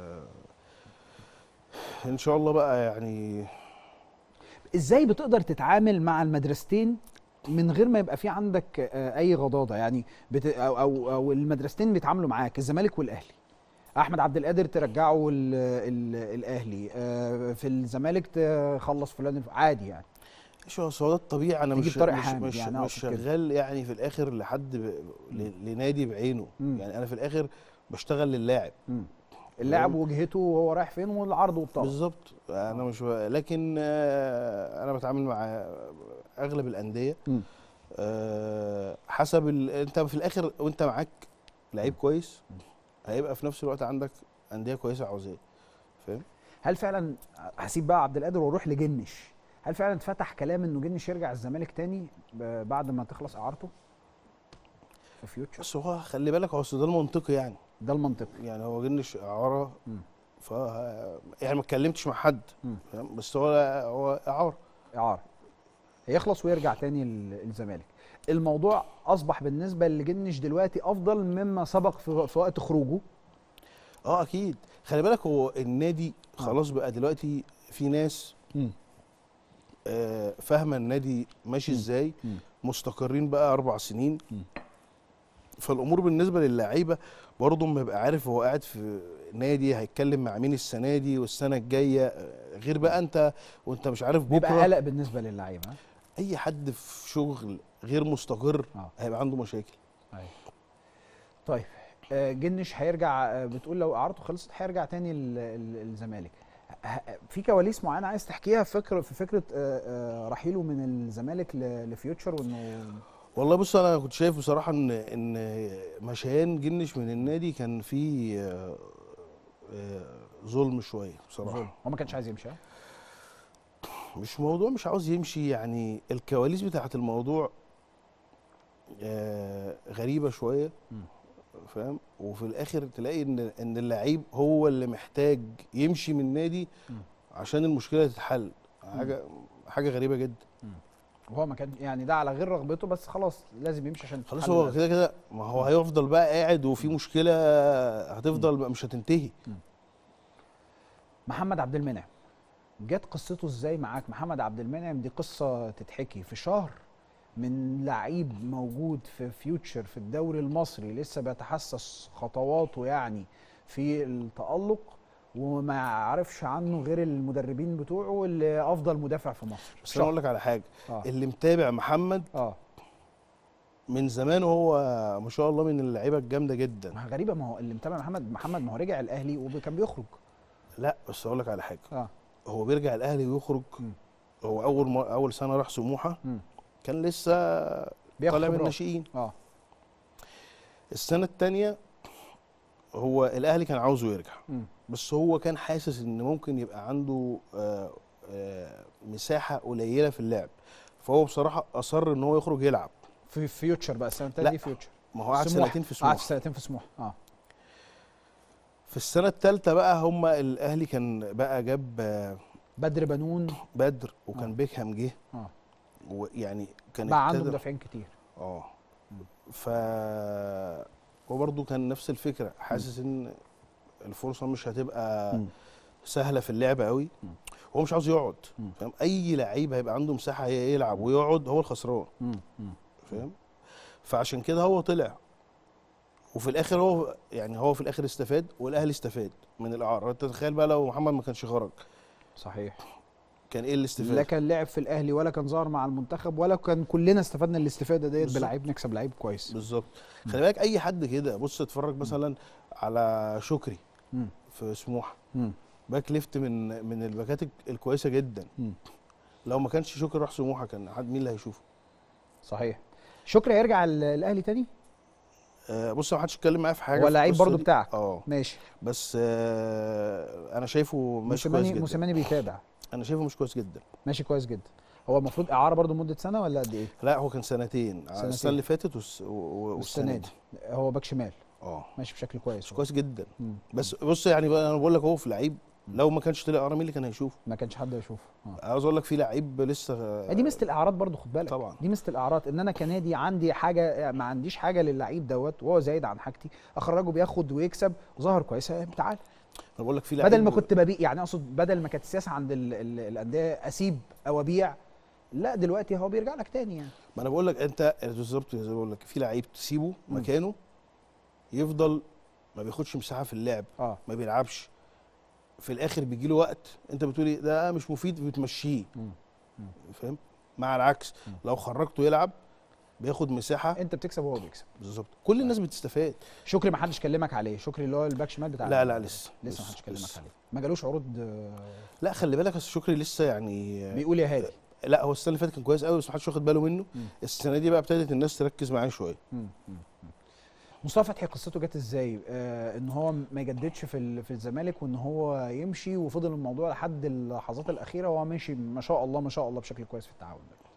ان شاء الله بقى يعني ازاي بتقدر تتعامل مع المدرستين من غير ما يبقى في عندك آه، اي غضاضه يعني بت... او او او المدرستين بيتعاملوا معاك الزمالك والاهلي احمد عبد القادر ترجعه ال ال الاهلي آه، في الزمالك تخلص فلان الف- عادي يعني شو هو ده الطبيعي انا تيجي مش بطارق مش حامد مش, يعني مش أقصد كده. شغال يعني في الاخر لحد ب... ل... لنادي بعينه مم. يعني انا في الاخر بشتغل للاعب مم. اللاعب وجهته وهو رايح فين والعرض والطلب بالظبط انا مش ب... لكن آه، انا بتعامل مع اغلب الانديه مم. آه حسب ال... انت في الاخر وانت معاك لعيب كويس هيبقى في نفس الوقت عندك انديه كويسه عاوزاه فاهم هل فعلا هسيب بقى عبد القادر واروح لجنش هل فعلا اتفتح كلام انه جنش يرجع الزمالك تاني ب- بعد ما تخلص اعارته في فيوتشر بس هو خلي بالك هو أصل ده المنطقي يعني ده المنطق يعني هو جنش اعاره مم. ف يعني ما اتكلمتش مع حد مم. فاهم بس هو هو اعاره اعاره هيخلص ويرجع تاني ال- الزمالك الموضوع اصبح بالنسبه لجنش دلوقتي افضل مما سبق في, في وقت خروجه اه اكيد خلي بالك هو النادي خلاص بقى دلوقتي في ناس آه، فاهمه النادي ماشي مم. ازاي مم. مستقرين بقى اربع سنين مم. فالامور بالنسبه للعيبه برضه ما يبقى عارف هو قاعد في نادي هيتكلم مع مين السنه دي والسنه الجايه آه، غير بقى انت وانت مش عارف بيبقى بكره قلق بالنسبه للعيبه ها؟ اي حد في شغل غير مستقر آه. هيبقى عنده مشاكل طيب آه، جنش هيرجع آه، بتقول لو اعارته خلصت هيرجع تاني ال- ال- الزمالك ه- في كواليس معينه عايز تحكيها في فكره في فكره آه، آه، رحيله من الزمالك ل- لفيوتشر وانه والله بص انا كنت شايف بصراحه ان ان مشيان جنش من النادي كان فيه آه، آه، ظلم شويه بصراحه ظلم هو ما كانش عايز يمشي ها؟ مش موضوع مش عاوز يمشي يعني الكواليس بتاعت الموضوع آه، غريبه شويه مم. فاهم وفي الاخر تلاقي ان ان اللعيب هو اللي محتاج يمشي من النادي مم. عشان المشكله تتحل حاجه حاجه غريبه جدا وهو ما كان يعني ده على غير رغبته بس خلاص لازم يمشي عشان خلاص تتحل هو الأزمة. كده كده ما هو هيفضل بقى قاعد وفي مشكله هتفضل بقى مش هتنتهي محمد عبد المنعم جت قصته ازاي معاك محمد عبد المنعم دي قصه تتحكي في شهر من لعيب موجود في فيوتشر في الدوري المصري لسه بيتحسس خطواته يعني في التألق وما يعرفش عنه غير المدربين بتوعه اللي افضل مدافع في مصر بس انا اقول لك على حاجه اه اللي متابع محمد اه من زمان وهو ما شاء الله من اللعيبه الجامده جدا ما غريبه ما هو اللي متابع محمد محمد ما هو رجع الاهلي وكان بيخرج لا بس اقول لك على حاجه اه هو بيرجع الاهلي ويخرج مم. هو اول مر... اول سنه راح سموحه مم. كان لسه بياخد طالع من خبرات. الناشئين اه السنه الثانيه هو الاهلي كان عاوزه يرجع مم. بس هو كان حاسس ان ممكن يبقى عنده آه آه مساحه قليله في اللعب فهو بصراحه اصر ان هو يخرج يلعب في فيوتشر بقى السنه الثانيه لا. دي فيوتشر ما هو قعد سموحة. سنتين في قعد سموحه سنتين في سموحه اه في السنه الثالثه بقى هم الاهلي كان بقى جاب آه، بدر بنون بدر وكان آه. بيكهام جه اه ويعني كان بقى عنده ابتدى- مدافعين كتير اه ف هو برضه كان نفس الفكره حاسس ان الفرصه مش هتبقى مم. سهله في اللعب قوي مم. هو مش عاوز يقعد مم. فاهم اي لعيب هيبقى عنده مساحه يلعب ويقعد هو الخسران مم. مم. فاهم فعشان كده هو طلع وفي الاخر هو يعني هو في الاخر استفاد والاهلي استفاد من الاعاره انت تتخيل بقى لو محمد ما كانش خرج صحيح كان ايه الاستفاده لا كان لعب في الاهلي ولا كان ظهر مع المنتخب ولا كان كلنا استفدنا الاستفاده ديت بالظبط. بلعيب نكسب لعيب كويس بالظبط خلي بالك اي حد كده بص اتفرج مثلا على شكري مم. في سموحه مم. باك ليفت من من الباكات الكويسه جدا مم. لو ما كانش شكري راح سموحه كان حد مين اللي هيشوفه صحيح شكري هيرجع ال- الاهلي تاني آه بص ما حدش اتكلم معايا في حاجه هو في لعيب القصة برضو دي. بتاعك. اه ماشي بس آه انا شايفه ماشي كويس موسيماني جدا موسيماني بيتابع انا شايفه مش كويس جدا ماشي كويس جدا هو المفروض اعاره برضو مده سنه ولا قد ايه لا هو كان سنتين, سنتين. السنه اللي فاتت والس- و- و- والسنه دي هو باك شمال اه ماشي بشكل كويس مش هو. كويس جدا مم. بس بص يعني بقى انا بقول لك هو في لعيب لو ما كانش طلع ارامي مين اللي كان هيشوفه ما كانش حد يشوفه اه عاوز اقول لك في لعيب لسه دي ميزه الاعارات برضو خد بالك طبعا. دي ميزه الاعارات ان انا كنادي عندي حاجه ما عنديش حاجه للعيب دوت وهو زايد عن حاجتي اخرجه بياخد ويكسب وظهر كويس آه، تعال انا بقول لك في لعيب بدل ما كنت ببيع يعني اقصد بدل ما كانت السياسه عند ال- ال- الانديه اسيب او ابيع لا دلوقتي هو بيرجع لك تاني يعني ما انا بقول لك انت بالظبط زي ما بقول لك في لعيب تسيبه مم. مكانه يفضل ما بياخدش مساحه في اللعب اه ما بيلعبش في الاخر بيجي له وقت انت بتقولي ده مش مفيد بتمشيه مم. فاهم مع العكس مم. لو خرجته يلعب بياخد مساحه انت بتكسب وهو بيكسب بالظبط كل الناس بتستفاد شكري ما حدش كلمك عليه شكري اللي هو الباك شمال بتاع لا ال- لا لسه لسه ما لسه- حدش كلمك لسه. عليه ما جالوش عروض آه، لا خلي بالك اصل شكري لسه يعني بيقول يا هادي لا هو السنه اللي فاتت كان كويس قوي بس محدش واخد باله منه مم. السنه دي بقى ابتدت الناس تركز معاه شويه مم. مم. مم. مصطفى فتحي قصته جت ازاي؟ آه ان هو ما يجددش في ال- في الزمالك وان هو يمشي وفضل الموضوع لحد اللحظات الاخيره وهو ماشي ما شاء الله ما شاء الله بشكل كويس في التعاون ده.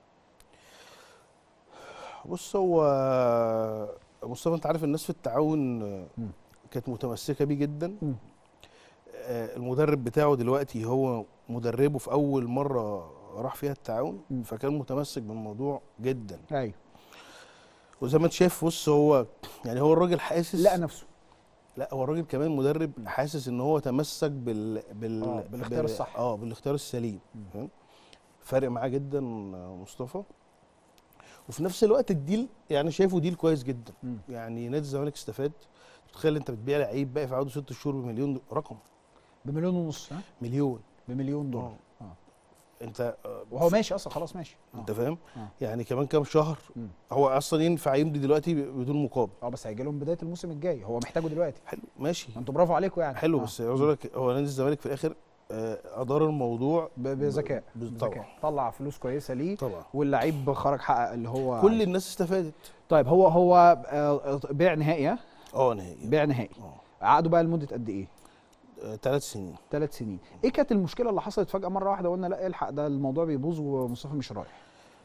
بص هو مصطفى انت عارف الناس في التعاون آه، مم. كانت متمسكه بيه جدا مم. آه، المدرب بتاعه دلوقتي هو مدربه في اول مره راح فيها التعاون مم. فكان متمسك بالموضوع جدا ايوه وزي ما انت شايف بص هو يعني هو الراجل حاسس لقى نفسه لا هو الراجل كمان مدرب حاسس ان هو تمسك بال بال آه، بالاختيار بال- الصح. اه بالاختيار السليم مم. فاهم فارق معاه جدا آه، مصطفى وفي نفس الوقت الديل يعني شايفه ديل كويس جدا مم. يعني نادي الزمالك استفاد تخيل انت بتبيع لعيب باقي في عقده ست شهور بمليون رقم بمليون ونص ها؟ مليون بمليون دولار آه. اه انت آه، وهو ماشي اصلا خلاص ماشي آه. انت فاهم آه. يعني كمان كام شهر مم. هو اصلا ينفع يمضي دلوقتي ب- بدون مقابل اه بس هيجي لهم بدايه الموسم الجاي هو محتاجه دلوقتي حلو ماشي ما انتوا برافو عليكم يعني حلو آه. بس عاوز اقول لك هو نادي الزمالك في الاخر آه، ادار الموضوع ب- بذكاء ب- بذكاء طبعا طلع فلوس كويسه ليه طبعا واللعيب خرج حقق اللي هو كل عايزه. الناس استفادت طيب هو هو آه، بيع نهائي ها؟ اه نهائي بيع نهائي اه عقده بقى لمده قد ايه؟ ثلاث سنين ثلاث سنين ايه كانت المشكله اللي حصلت فجاه مره واحده وقلنا لا الحق ده الموضوع بيبوظ ومصطفى مش رايح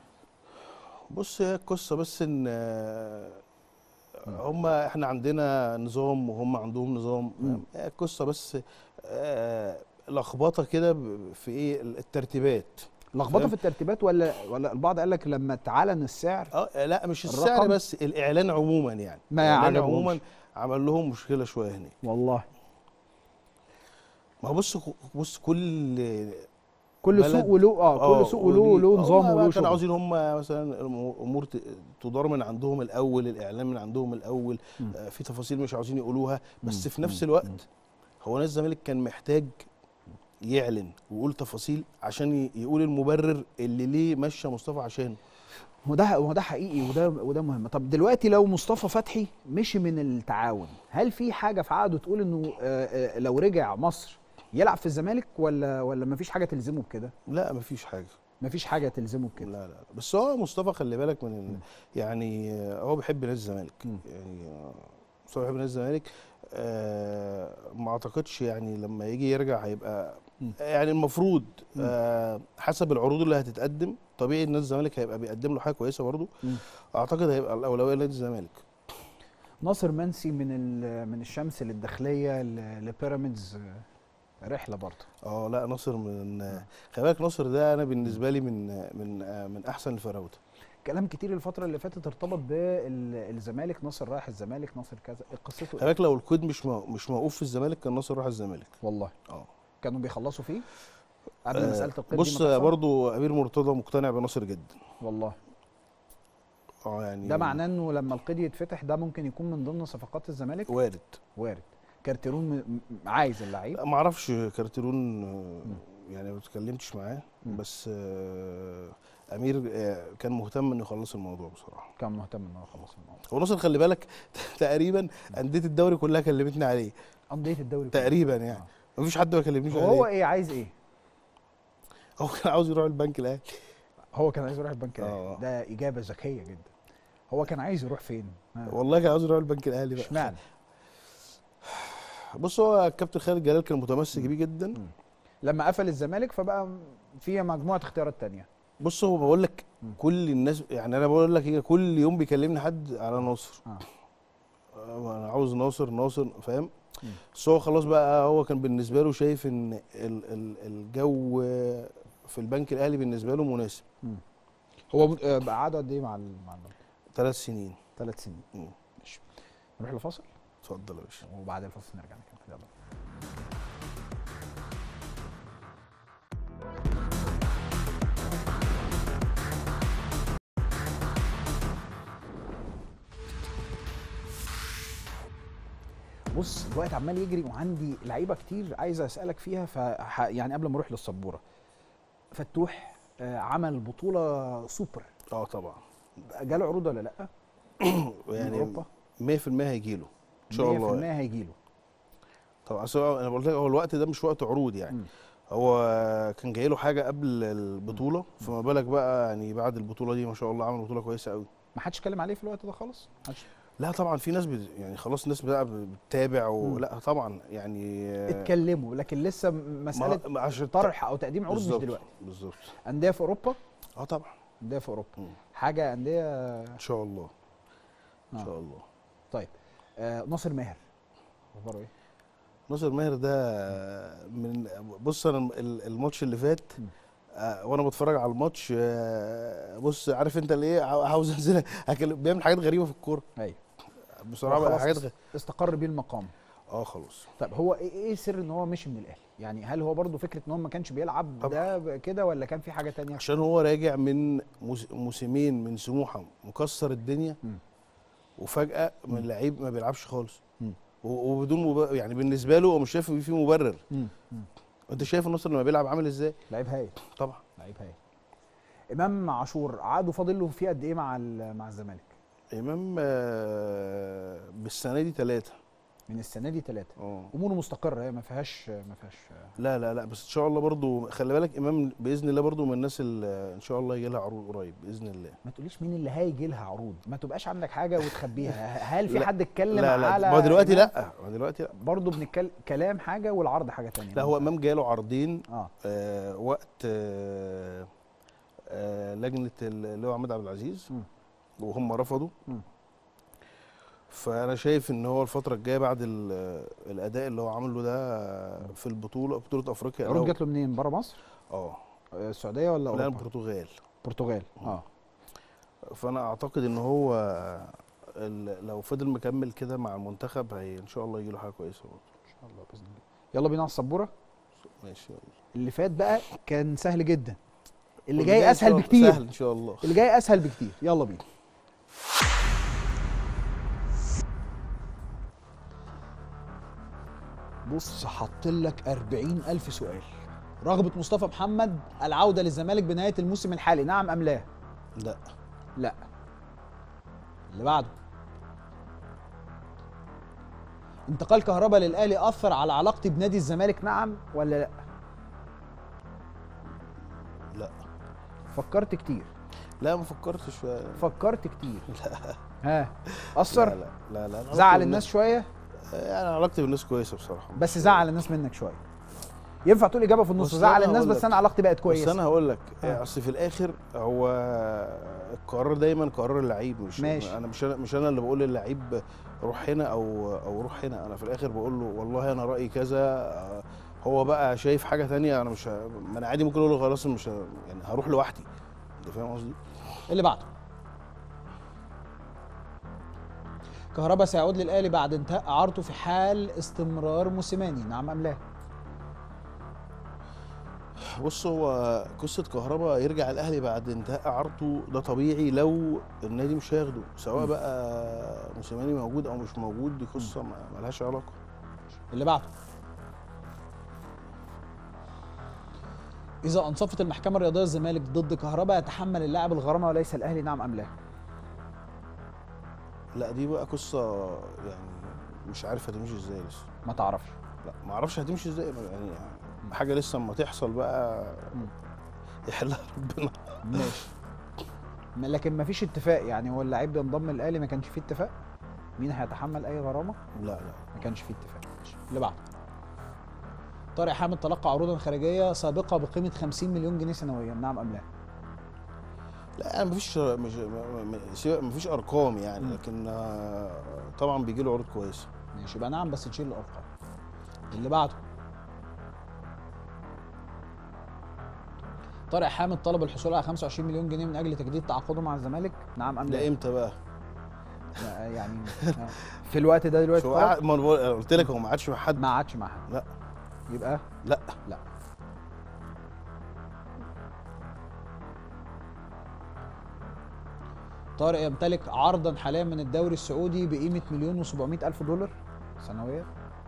بص هي القصه بس ان آه، هم احنا عندنا نظام وهم عندهم نظام مم. فاهم؟ هي القصه بس آه، لخبطه كده ب- في ايه الترتيبات لخبطه فاهم؟ في الترتيبات ولا ولا البعض قال لك لما اتعلن السعر اه لا مش السعر الرقم؟ بس الاعلان عموما يعني ما الاعلان عجبهمش. عموما عمل لهم مشكله شويه هناك والله ما هو بص بص كل كل بلد- سوق وله اه كل سوق وله له نظام وله كانوا شغل عاوزين هم مثلا الامور ت- تدار من عندهم الاول الاعلام من عندهم الاول مم. آه، في تفاصيل مش عاوزين يقولوها بس مم. في نفس مم. الوقت هو نادي الزمالك كان محتاج يعلن ويقول تفاصيل عشان ي- يقول المبرر اللي ليه مشى مصطفى عشانه وده وده حقيقي وده وده مهم طب دلوقتي لو مصطفى فتحي مشي من التعاون هل في حاجه في عقده تقول انه آه، آه، لو رجع مصر يلعب في الزمالك ولا ولا مفيش حاجه تلزمه بكده لا مفيش حاجه مفيش حاجه تلزمه بكده لا لا لا. بس هو مصطفى خلي بالك من مم. ال... يعني آه، هو بيحب نادي الزمالك مم. يعني آه، مصطفى بيحب نادي الزمالك آه ما اعتقدش يعني لما يجي يرجع هيبقى مم. يعني المفروض مم. آه حسب العروض اللي هتتقدم طبيعي نادي الزمالك هيبقى بيقدم له حاجه كويسه برضه مم. اعتقد هيبقى الاولويه لنادي الزمالك ناصر منسي من ال- من الشمس للداخليه ل- لبيراميدز آه، رحله برضه اه لا ناصر من آه. خلي بالك ناصر ده انا بالنسبه لي من من آه، من احسن الفراوده كلام كتير الفتره اللي فاتت ارتبط بالزمالك ناصر رايح الزمالك ناصر كذا قصته خلي إيه؟ بالك لو الكود مش مو- مش موقوف في الزمالك كان ناصر راح الزمالك والله اه كانوا بيخلصوا فيه قبل آه، مساله القيد دي بص ما تحصل؟ برضو امير مرتضى مقتنع بناصر جدا والله اه يعني ده معناه انه لما القيد يتفتح ده ممكن يكون من ضمن صفقات الزمالك وارد وارد كارتيرون م- م- عايز اللعيب لا، ما اعرفش كارتيرون آه، يعني ما اتكلمتش معاه مم. بس آه، امير آه، كان مهتم انه يخلص الموضوع بصراحه كان مهتم ان هو يخلص الموضوع هو ناصر خلي بالك تقريبا انديه الدوري كلها كلمتني عليه قضيه الدوري كله. تقريبا يعني آه. مفيش حد ما كلمنيش هو عليه ايه عايز ايه هو كان عاوز يروح البنك الاهلي هو كان عايز يروح البنك آه. الاهلي ده اجابه ذكيه جدا هو كان عايز يروح فين ها. والله كان عاوز يروح البنك الاهلي بقى اشمعنى بص هو الكابتن خالد جلال كان متمسك بيه جدا مم. لما قفل الزمالك فبقى في مجموعه اختيارات تانية بص هو بقول لك مم. كل الناس يعني انا بقول لك ايه كل يوم بيكلمني حد على ناصر آه. آه، انا عاوز ناصر ناصر فاهم مم. بس هو خلاص بقى هو كان بالنسبه له شايف ان ال- ال- الجو في البنك الاهلي بالنسبه له مناسب هو م- آه، بقى قعدوا قد ايه مع ال- مع البنك ثلاث سنين ثلاث سنين مم. ماشي نروح لفاصل اتفضل يا باشا وبعد الفاصل نرجع نكمل يلا بص الوقت عمال يجري وعندي لعيبه كتير عايز اسالك فيها ف يعني قبل ما اروح للسبوره فتوح آه، عمل بطوله سوبر اه طبعا جاله عروض ولا لا؟ من يعني اوروبا 100% هيجي له ان شاء الله 100% هيجي له طبعا أصل هو- انا بقول لك هو الوقت ده مش وقت عروض يعني مم. هو كان جاي له حاجه قبل البطوله فما بالك بقى يعني بعد البطوله دي ما شاء الله عمل بطوله كويسه قوي ما حدش اتكلم عليه في الوقت ده خالص محدش لا طبعا في ناس بت يعني خلاص الناس بقى بتتابع مم. ولا طبعا يعني آه، اتكلموا لكن لسه م- مساله ما- عشان طرح او تقديم عروض مش بالظبط، دلوقتي بالظبط انديه في اوروبا اه طبعا انديه في اوروبا مم. حاجه انديه ان شاء الله ان آه. شاء الله طيب آه ناصر ماهر اخباره ايه ناصر ماهر ده من بص انا ال- الماتش اللي فات مم. آه، وانا بتفرج على الماتش آه، بص عارف انت اللي ايه عاو- عاوز انزل أكل- بيعمل حاجات غريبه في الكوره ايوه بصراحه بقى خلاص حاجات غ... استقر بيه المقام اه خلاص طيب هو ايه ايه سر ان هو مشي من الاهلي يعني هل هو برضو فكره ان هو ما كانش بيلعب طبعا. ده ب- كده ولا كان في حاجه تانية عشان هو راجع من موس- موسمين من سموحه مكسر الدنيا مم. وفجاه من لعيب ما بيلعبش خالص مم. و- وبدون مب... يعني بالنسبه له هو مش شايف إن في مبرر مم. مم. انت شايف النصر لما بيلعب عامل ازاي لعيب هايل طبعا لعيب هايل امام عاشور عقده فاضل له فيه قد ايه مع ال- مع الزمالك امام آه، بالسنه دي ثلاثه من السنه دي ثلاثه اه اموره مستقره هي ما فيهاش ما فيهاش لا لا لا بس ان شاء الله برضو خلي بالك امام باذن الله برضو من الناس اللي ان شاء الله يجي لها عروض قريب باذن الله ما تقوليش مين اللي هيجي لها عروض ما تبقاش عندك حاجه وتخبيها هل في لا، حد اتكلم لا لا على ما هو دلوقتي إمام؟ لا ما هو دلوقتي لا برضه بنتكلم كلام حاجه والعرض حاجه تانية لا هو امام جاله عرضين اه آه وقت آه آه لجنه اللي هو عماد عبد العزيز مم. وهم رفضوا مم. فانا شايف ان هو الفتره الجايه بعد ال- الاداء اللي هو عامله ده في البطوله بطوله افريقيا عروض لو- جات له منين بره مصر اه آه، السعوديه ولا لا اوروبا البرتغال البرتغال اه فانا اعتقد ان هو ال- لو فضل مكمل كده مع المنتخب هي ان شاء الله يجي له حاجه كويسه برضه ان شاء الله باذن الله يلا بينا على السبوره ماشي يلا اللي فات بقى كان سهل جدا اللي واللي جاي إن اسهل شاء- بكتير سهل ان شاء الله اللي جاي اسهل بكتير يلا بينا بص حط لك أربعين ألف سؤال رغبة مصطفى محمد العودة للزمالك بنهاية الموسم الحالي نعم أم لا لا لا اللي بعده انتقال كهربا للأهلي أثر على علاقتي بنادي الزمالك نعم ولا لا لا فكرت كتير لا ما فكرتش في فكرت كتير لا ها لا أثر لا لا, لا. أنا زعل علاقتي الناس بالناس- شوية يعني علاقتي بالناس كويسه بصراحه بس مش- زعل الناس منك شويه ينفع تقول اجابه في النص بص زعل أنا الناس هقول بس لك. انا علاقتي بقت بس كويسه انا هقول لك آه. اصل في الاخر هو القرار دايما قرار اللعيب مش ماشي. انا مش انا مش انا اللي بقول للعيب روح هنا او او روح هنا انا في الاخر بقول له والله انا رايي كذا آه، هو بقى شايف حاجه تانية انا مش ه- ما انا عادي ممكن اقول له خلاص مش ه- يعني هروح لوحدي انت فاهم قصدي؟ اللي بعده كهربا سيعود للاهلي بعد انتهاء اعارته في حال استمرار موسيماني نعم ام لا بص هو قصه كهربا يرجع الاهلي بعد انتهاء اعارته ده طبيعي لو النادي مش هياخده سواء م. بقى موسيماني موجود او مش موجود دي قصه ما ملهاش علاقه اللي بعده إذا أنصفت المحكمة الرياضية الزمالك ضد كهربا يتحمل اللاعب الغرامة وليس الأهلي نعم أم لا؟ لا دي بقى قصه يعني مش عارف هتمشي ازاي لسه ما تعرفش لا ما اعرفش هتمشي ازاي يعني حاجه لسه اما تحصل بقى مم. يحلها ربنا ماشي ما- لكن ما فيش اتفاق يعني هو اللاعب ده انضم للأهلي ما كانش فيه اتفاق؟ مين هيتحمل أي غرامة؟ لا لا ما كانش فيه اتفاق ماشي. اللي بعده طارق حامد تلقى عروضا خارجيه سابقه بقيمه 50 مليون جنيه سنويا نعم ام لا لا يعني مفيش مش سيبك- مفيش ارقام يعني مم. لكن آه، طبعا بيجي له عروض كويسه ماشي يبقى نعم بس تشيل الارقام اللي بعده طارق حامد طلب الحصول على 25 مليون جنيه من اجل تجديد تعاقده مع الزمالك نعم ام ده لا امتى بقى؟ لا، يعني آه. في الوقت ده دلوقتي شو طارق قاعد- ما أنا بقول- قلت لك هو ما عادش مع حد ما عادش مع حد لا يبقى لا لا طارق يمتلك عرضا حاليا من الدوري السعودي بقيمه مليون و700 الف دولار سنويا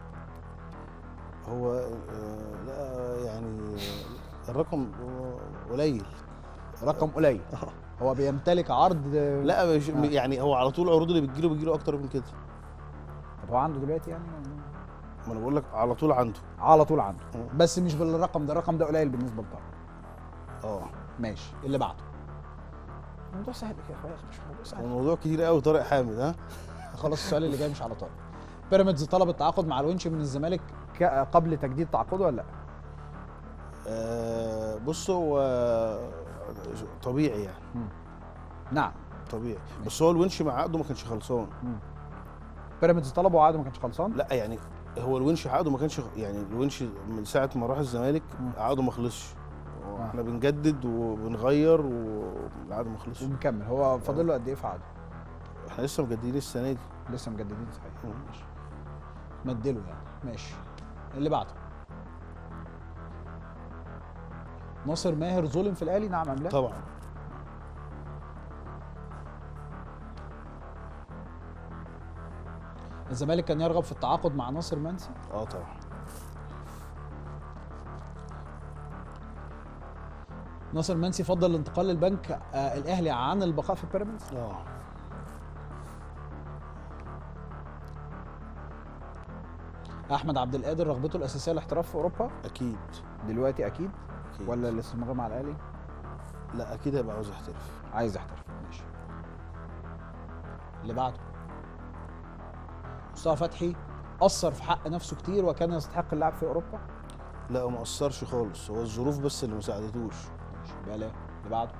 هو آه، لا يعني الرقم قليل رقم قليل هو بيمتلك عرض لا مش آه. يعني هو على طول العروض اللي بتجيله بتجيله اكتر من كده طب هو عنده دلوقتي يعني ما انا بقول لك على طول عنده على طول عنده مم. بس مش بالرقم ده الرقم ده قليل بالنسبه لطارق اه ماشي اللي بعده الموضوع سهل يا اخويا مش موضوع سهل الموضوع كتير قوي طارق حامد ها خلاص السؤال اللي جاي مش على طارق بيراميدز طلب التعاقد مع الونش من الزمالك ك- قبل تجديد تعاقده ولا لا؟ آه بص هو طبيعي يعني نعم طبيعي بس هو الونش مع عقده ما كانش خلصان بيراميدز طلبه وعقده ما كانش خلصان لا يعني هو الونش عقده ما كانش يعني الونش من ساعه ما راح الزمالك مم. عقده ما خلصش آه. احنا بنجدد وبنغير والعقد ما خلصش ومكمل هو فاضل له قد ايه في عقده؟ احنا لسه مجددين السنه دي لسه مجددين صحيح مم. ماشي مدله يعني ماشي اللي بعده ناصر ماهر ظلم في الاهلي نعم ام لا؟ طبعا الزمالك كان يرغب في التعاقد مع ناصر منسي اه طبعا ناصر منسي فضل الانتقال للبنك آه الاهلي عن البقاء في بيراميدز اه احمد عبد القادر رغبته الاساسيه الاحتراف في اوروبا اكيد دلوقتي اكيد اكيد ولا الاستمرار مع الاهلي لا اكيد هيبقى عاوز يحترف عايز يحترف ماشي اللي بعده مصطفى فتحي اثر في حق نفسه كتير وكان يستحق اللعب في اوروبا لا هو ما اثرش خالص هو الظروف بس اللي ما ساعدتوش ماشي يبقى لا اللي بعده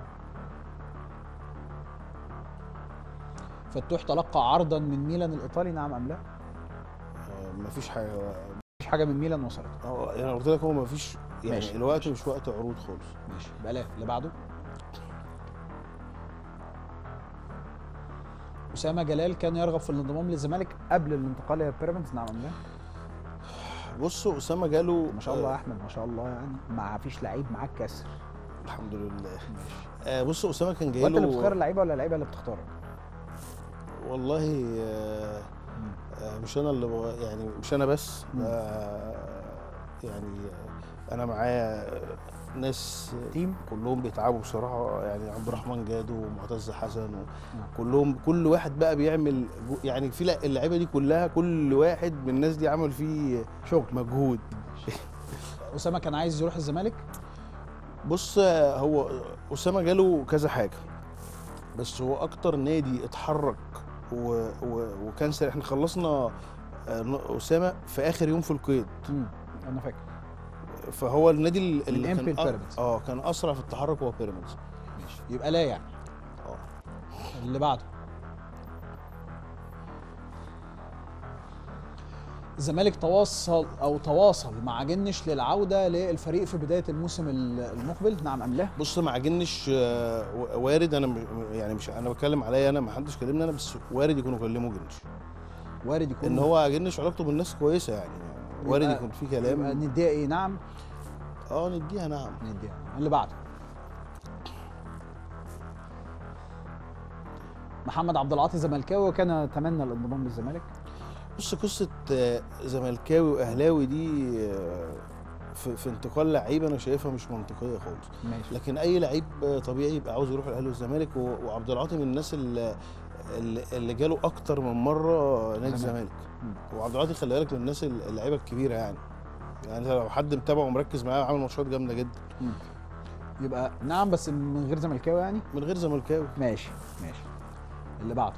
فتوح تلقى عرضا من ميلان الايطالي نعم ام لا؟ آه مفيش حاجه مفيش حاجه من ميلان وصلت هو يعني قلت لك هو مفيش يعني ماشي. الوقت مش وقت عروض خالص ماشي يبقى لا اللي بعده اسامه جلال كان يرغب في الانضمام للزمالك قبل الانتقال الى بيراميدز نعم ام لا؟ بص اسامه جاله ما شاء الله يا آه احمد ما شاء الله يعني ما فيش لعيب معاك كسر الحمد لله ماشي آه بص اسامه كان جاي وانت له اللي بتختار اللعيبه ولا اللعيبه اللي بتختارك؟ والله آه آه مش انا اللي بغ... يعني مش انا بس مم. آه يعني آه انا معايا ناس تيم كلهم بيتعبوا بصراحه يعني عبد الرحمن جاد ومعتز حسن نعم. وكلهم كل واحد بقى بيعمل جو- يعني في لع- اللعيبه دي كلها كل واحد من الناس دي عمل فيه شغل مجهود اسامه كان عايز يروح الزمالك بص آه، هو اسامه جاله كذا حاجه بس هو اكتر نادي اتحرك و... و... وكان سريع احنا خلصنا آه، ن- اسامه في اخر يوم في القيد امم انا فاكر فهو النادي ال- من اللي إمبي كان أ- لبيراميدز. اه كان اسرع في التحرك هو بيراميدز ماشي يبقى لا يعني اه اللي بعده الزمالك تواصل او تواصل مع جنش للعوده للفريق في بدايه الموسم ال- المقبل نعم ام لا بص ما عجنش آه، و- وارد انا م- يعني مش انا بتكلم عليا انا ما حدش كلمني انا بس وارد يكونوا كلموا جنش وارد يكون ان هو جنش علاقته بالناس كويسه يعني وارد يبقى- يكون في يبقى كلام نديها ايه نعم اه نديها نعم نديها نعم. اللي بعده محمد عبد العاطي زملكاوي وكان يتمنى الانضمام للزمالك بص قصه آه، زملكاوي واهلاوي دي آه، في, في انتقال لعيبه انا شايفها مش منطقيه خالص ماشي لكن اي لعيب آه، طبيعي يبقى عاوز يروح الاهلي والزمالك و- وعبد العاطي من الناس اللي اللي- اللي جاله اكتر من مره نادي زمالك. الزمالك مم. وعبد العاطي خلي بالك من الناس اللعيبه الكبيره يعني يعني لو حد متابعه ومركز معاه عامل ماتشات جامده جدا يبقى نعم بس من غير زملكاوي يعني من غير زملكاوي ماشي ماشي اللي بعده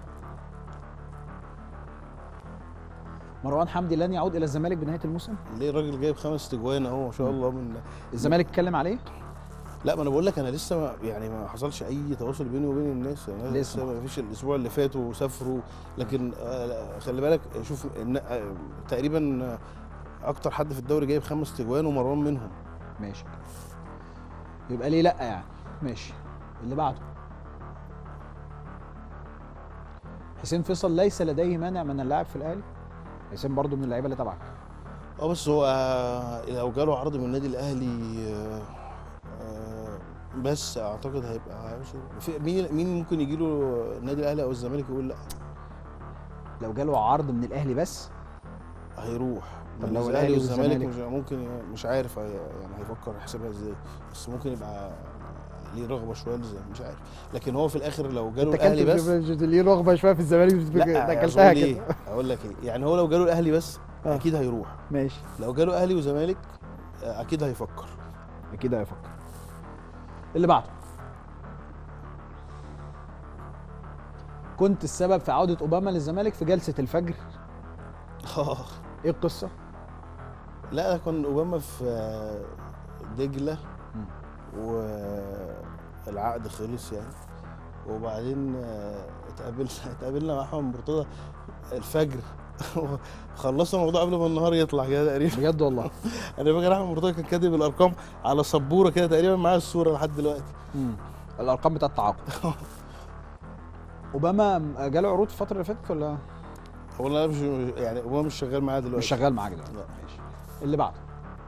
مروان حمدي لن يعود الى الزمالك بنهايه الموسم ليه الراجل جايب خمس تجوان اهو ما شاء الله من الزمالك اتكلم عليه لا ما انا بقول لك انا لسه ما يعني ما حصلش اي تواصل بيني وبين الناس يعني أنا لسه. لسه ما فيش الاسبوع اللي فات وسافروا لكن آه، خلي بالك شوف إن- آه، تقريبا آه، اكتر حد في الدوري جايب خمس تجوان ومروان منهم ماشي يبقى ليه لا يعني ماشي اللي بعده حسين فيصل ليس لديه مانع من اللعب في الاهلي حسين برضو من اللعيبه اللي تبعك اه بس هو آه، لو جاله عرض من النادي الاهلي آه، آه، بس اعتقد هيبقى عاوز- في مين مين ممكن يجي له النادي الاهلي او الزمالك يقول لا لو جاله عرض من الاهلي بس هيروح طب من لو الاهلي الأهلي والزمالك والزمالك؟ مش ممكن مش عارف هي يعني هيفكر يحسبها ازاي بس ممكن يبقى ليه رغبه شويه للزمالك مش عارف لكن هو في الاخر لو جاله الاهلي بس ليه رغبه شويه في الزمالك لا أصل أقول ايه اقول لك ايه يعني هو لو جاله الاهلي بس آه. اكيد هيروح ماشي لو جاله اهلي وزمالك آه، اكيد هيفكر اكيد هيفكر اللي بعده كنت السبب في عودة أوباما للزمالك في جلسة الفجر إيه القصة؟ لا ده كان اوباما في آه، دجله مم. والعقد خلص يعني وبعدين آه، اتقابلنا اتقابلنا مع احمد مرتضى الفجر خلصنا الموضوع قبل ما النهار يطلع كده تقريبا بجد والله انا فاكر احمد مرتضى كان كاتب الارقام على سبوره كده تقريبا معايا الصوره لحد دلوقتي مم. الأرقام بتاعت التعاقد أوباما جاله عروض الفترة اللي فاتت ولا هو انا مش يعني اوباما مش شغال معايا دلوقتي مش شغال معاك دلوقتي؟ لا. ماشي اللي بعده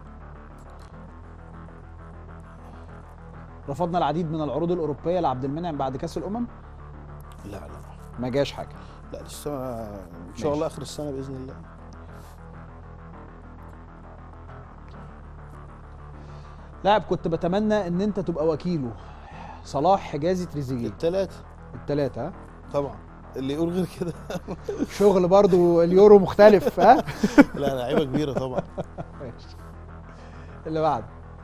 رفضنا العديد من العروض الأوروبية لعبد المنعم بعد كأس الأمم لا لا ما جاش حاجة لا لسه ما- ان شاء ماشي. الله اخر السنه باذن الله لاعب كنت بتمنى ان انت تبقى وكيله صلاح حجازي تريزيجيه الثلاثه التلاتة ها طبعا اللي يقول غير كده شغل برضو اليورو مختلف ها لا لعيبه كبيره طبعا ماشي اللي بعد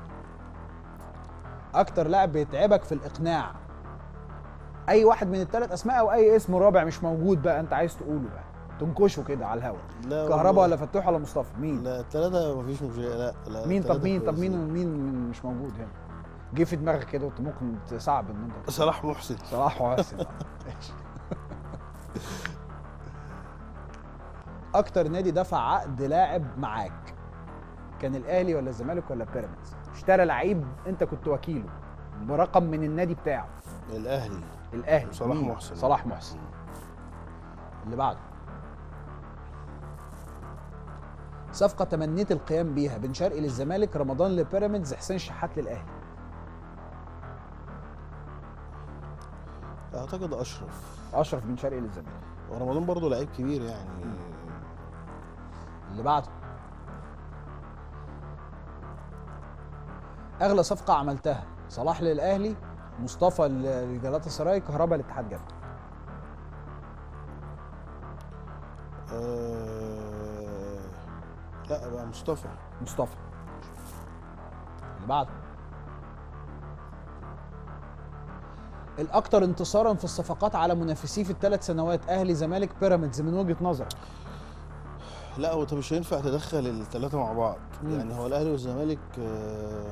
اكتر لاعب بيتعبك في الاقناع اي واحد من الثلاث اسماء او اي اسم رابع مش موجود بقى انت عايز تقوله بقى تنكشه كده على الهوا لا كهربا والله. ولا فتوح ولا مصطفى مين لا الثلاثه مفيش مشكله لا لا مين طب التلاتة مين طب مين كويسين. مين من مش موجود هنا جه في دماغك كده وانت ممكن صعب ان انت صلاح محسن صلاح وحسن آه، ماشي اكتر نادي دفع عقد لاعب معاك كان الاهلي ولا الزمالك ولا بيراميدز اشترى لعيب انت كنت وكيله برقم من النادي بتاعه الاهلي الاهلي صلاح مين؟ محسن صلاح محسن اللي بعده صفقة تمنيت القيام بيها بن شرقي للزمالك رمضان لبيراميدز حسين شحات للاهلي اعتقد اشرف اشرف بن شرقي للزمالك ورمضان برضه لعيب كبير يعني اللي بعده اغلى صفقه عملتها صلاح للاهلي مصطفى لجلاتا سراي كهربا لاتحاد جده آه لا بقى مصطفى مصطفى اللي بعده الاكثر انتصارا في الصفقات على منافسيه في الثلاث سنوات اهلي زمالك بيراميدز من وجهه نظرك لا هو انت مش هينفع تدخل الثلاثه مع بعض مم. يعني هو الاهلي والزمالك آه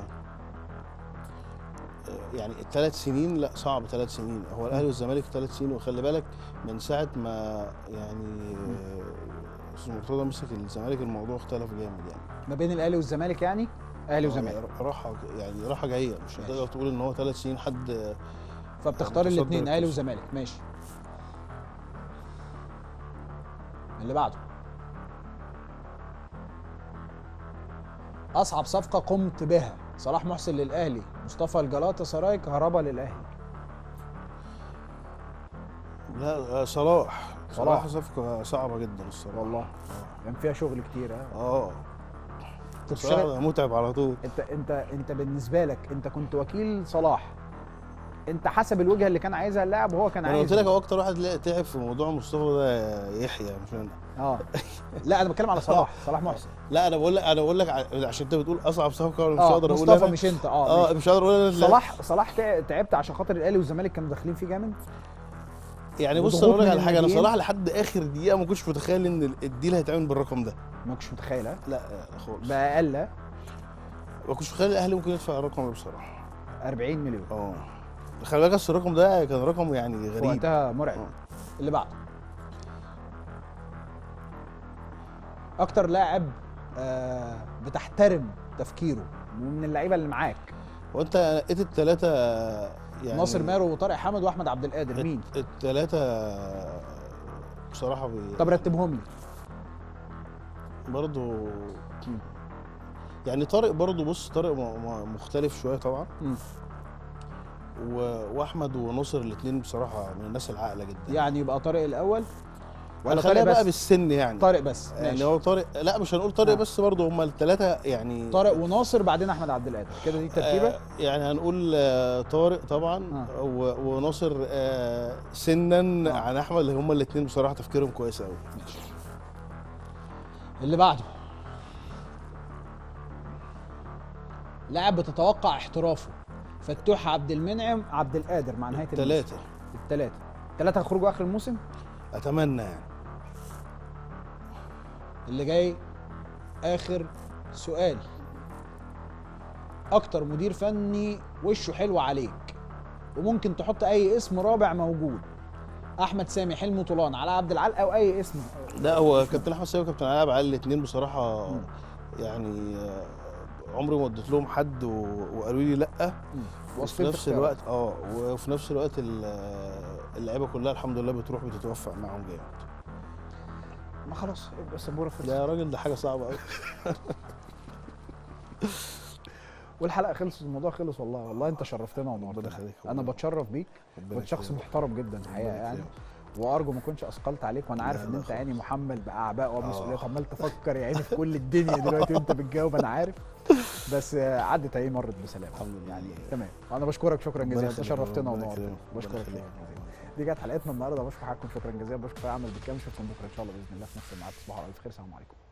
آه، يعني الثلاث سنين لا صعب ثلاث سنين هو الاهلي والزمالك ثلاث سنين وخلي بالك من ساعه ما يعني آه، استاذ مرتضى مسك الزمالك الموضوع اختلف جامد يعني ما بين الاهلي والزمالك يعني اهلي وزمالك آه، راحه يعني راحه جايه مش ماشي. هتقدر تقول ان هو ثلاث سنين حد فبتختار متصدر الاثنين اهلي القصة. وزمالك ماشي اللي بعده اصعب صفقه قمت بها صلاح محسن للاهلي مصطفى الجلاتا سراي كهربا للاهلي لا آه، صلاح صلاح. صلاح صفقه صعبه جدا الصراحه والله كان فيها شغل كتير ها اه كنت شغال صلاح متعب على طول انت انت انت بالنسبه لك انت كنت وكيل صلاح انت حسب الوجهه اللي كان عايزها اللاعب وهو كان انا عايز قلت لك هو اكتر واحد لا- تعب في موضوع مصطفى ده يحيى مش انا اه لا انا بتكلم على صلاح صلاح محسن لا انا بقول لك انا بقول لك ع- عشان انت بتقول اصعب صفقه وانا مش اه هقدر اقول مصطفى انا مش انت اه اه ماشي. مش هقدر اقول انا لا. صلاح صلاح تع- تعبت عشان خاطر الاهلي والزمالك كانوا داخلين فيه جامد يعني بص وضغوط انا اقول لك من على حاجه انا الناديين. صلاح لحد اخر دقيقه ما كنتش متخيل ان ال- الديل هيتعمل بالرقم ده ما كنتش متخيل ها لا لا خالص باقل ما كنتش متخيل الاهلي ممكن يدفع الرقم ده بصراحه 40 مليون اه خلي بالك أصل الرقم ده كان رقم يعني في غريب وقتها مرعب آه. اللي بعده اكتر لاعب آه بتحترم تفكيره ومن اللعيبه اللي معاك وانت نقيت الثلاثه يعني ناصر مارو وطارق حامد واحمد عبد القادر مين الثلاثه بصراحه بي... طب رتبهم لي برضو يعني طارق برضو بص طارق م- م- مختلف شويه طبعا مم. و... واحمد وناصر الاثنين بصراحه من الناس العاقله جدا يعني يبقى طارق الاول ولا ولا طارق خليها بقى بس بالسن يعني طارق بس يعني ماشي هو طارق لا مش هنقول طارق آه. بس برضو هم الثلاثه يعني طارق وناصر بعدين احمد عبد القادر كده دي ترتيبه آه يعني هنقول آه طارق طبعا آه. و... وناصر آه سنا آه. عن احمد اللي هم الاثنين بصراحه تفكيرهم كويس قوي اللي بعده لاعب بتتوقع احترافه فتوح عبد المنعم عبد القادر مع نهايه الموسم ثلاثه الثلاثه الثلاثه هيخرجوا اخر الموسم اتمنى يعني اللي جاي اخر سؤال اكتر مدير فني وشه حلو عليك وممكن تحط اي اسم رابع موجود احمد سامي حلمي طولان على عبد العال او اي اسم لا هو كابتن احمد سامي وكابتن علاء على الاثنين بصراحه يعني آه، عمري ما اديت لهم حد و- وقالوا لي لا وفي وصفين في نفس اختيارات. الوقت اه وفي نفس الوقت ال- اللعيبه كلها الحمد لله بتروح بتتوفق معاهم جامد ما خلاص يبقى سبوره في لا يا راجل ده حاجه صعبه قوي والحلقه خلصت الموضوع خلص والله والله انت شرفتنا ربنا ونورتنا يخليك انا بتشرف بيك ربنا كنت شخص يكرمك. محترم جدا الحقيقه ربنا يعني يكرمك. وارجو ما اكونش اثقلت عليك وانا عارف لا، ان لا انت يعني خالص. محمل باعباء ومسؤوليات آه. عمال تفكر يا عيني في كل الدنيا دلوقتي وانت بتجاوب انا عارف بس آه، عدت اهي مرت بسلام الحمد لله. يعني تمام وانا بشكرك شكرا ربنا جزيلا انت يخليك، شرفتنا ربنا ونورتنا يكرمك، ربنا بشكرك يخليك. شكرا جزيلا دي كانت حلقتنا النهارده بشكر حضراتكم شكرا جزيلا بشكر فريق عمل بالكامل اشوفكم بكره ان شاء الله باذن الله في نفس الميعاد تصبحوا على الف خير السلام عليكم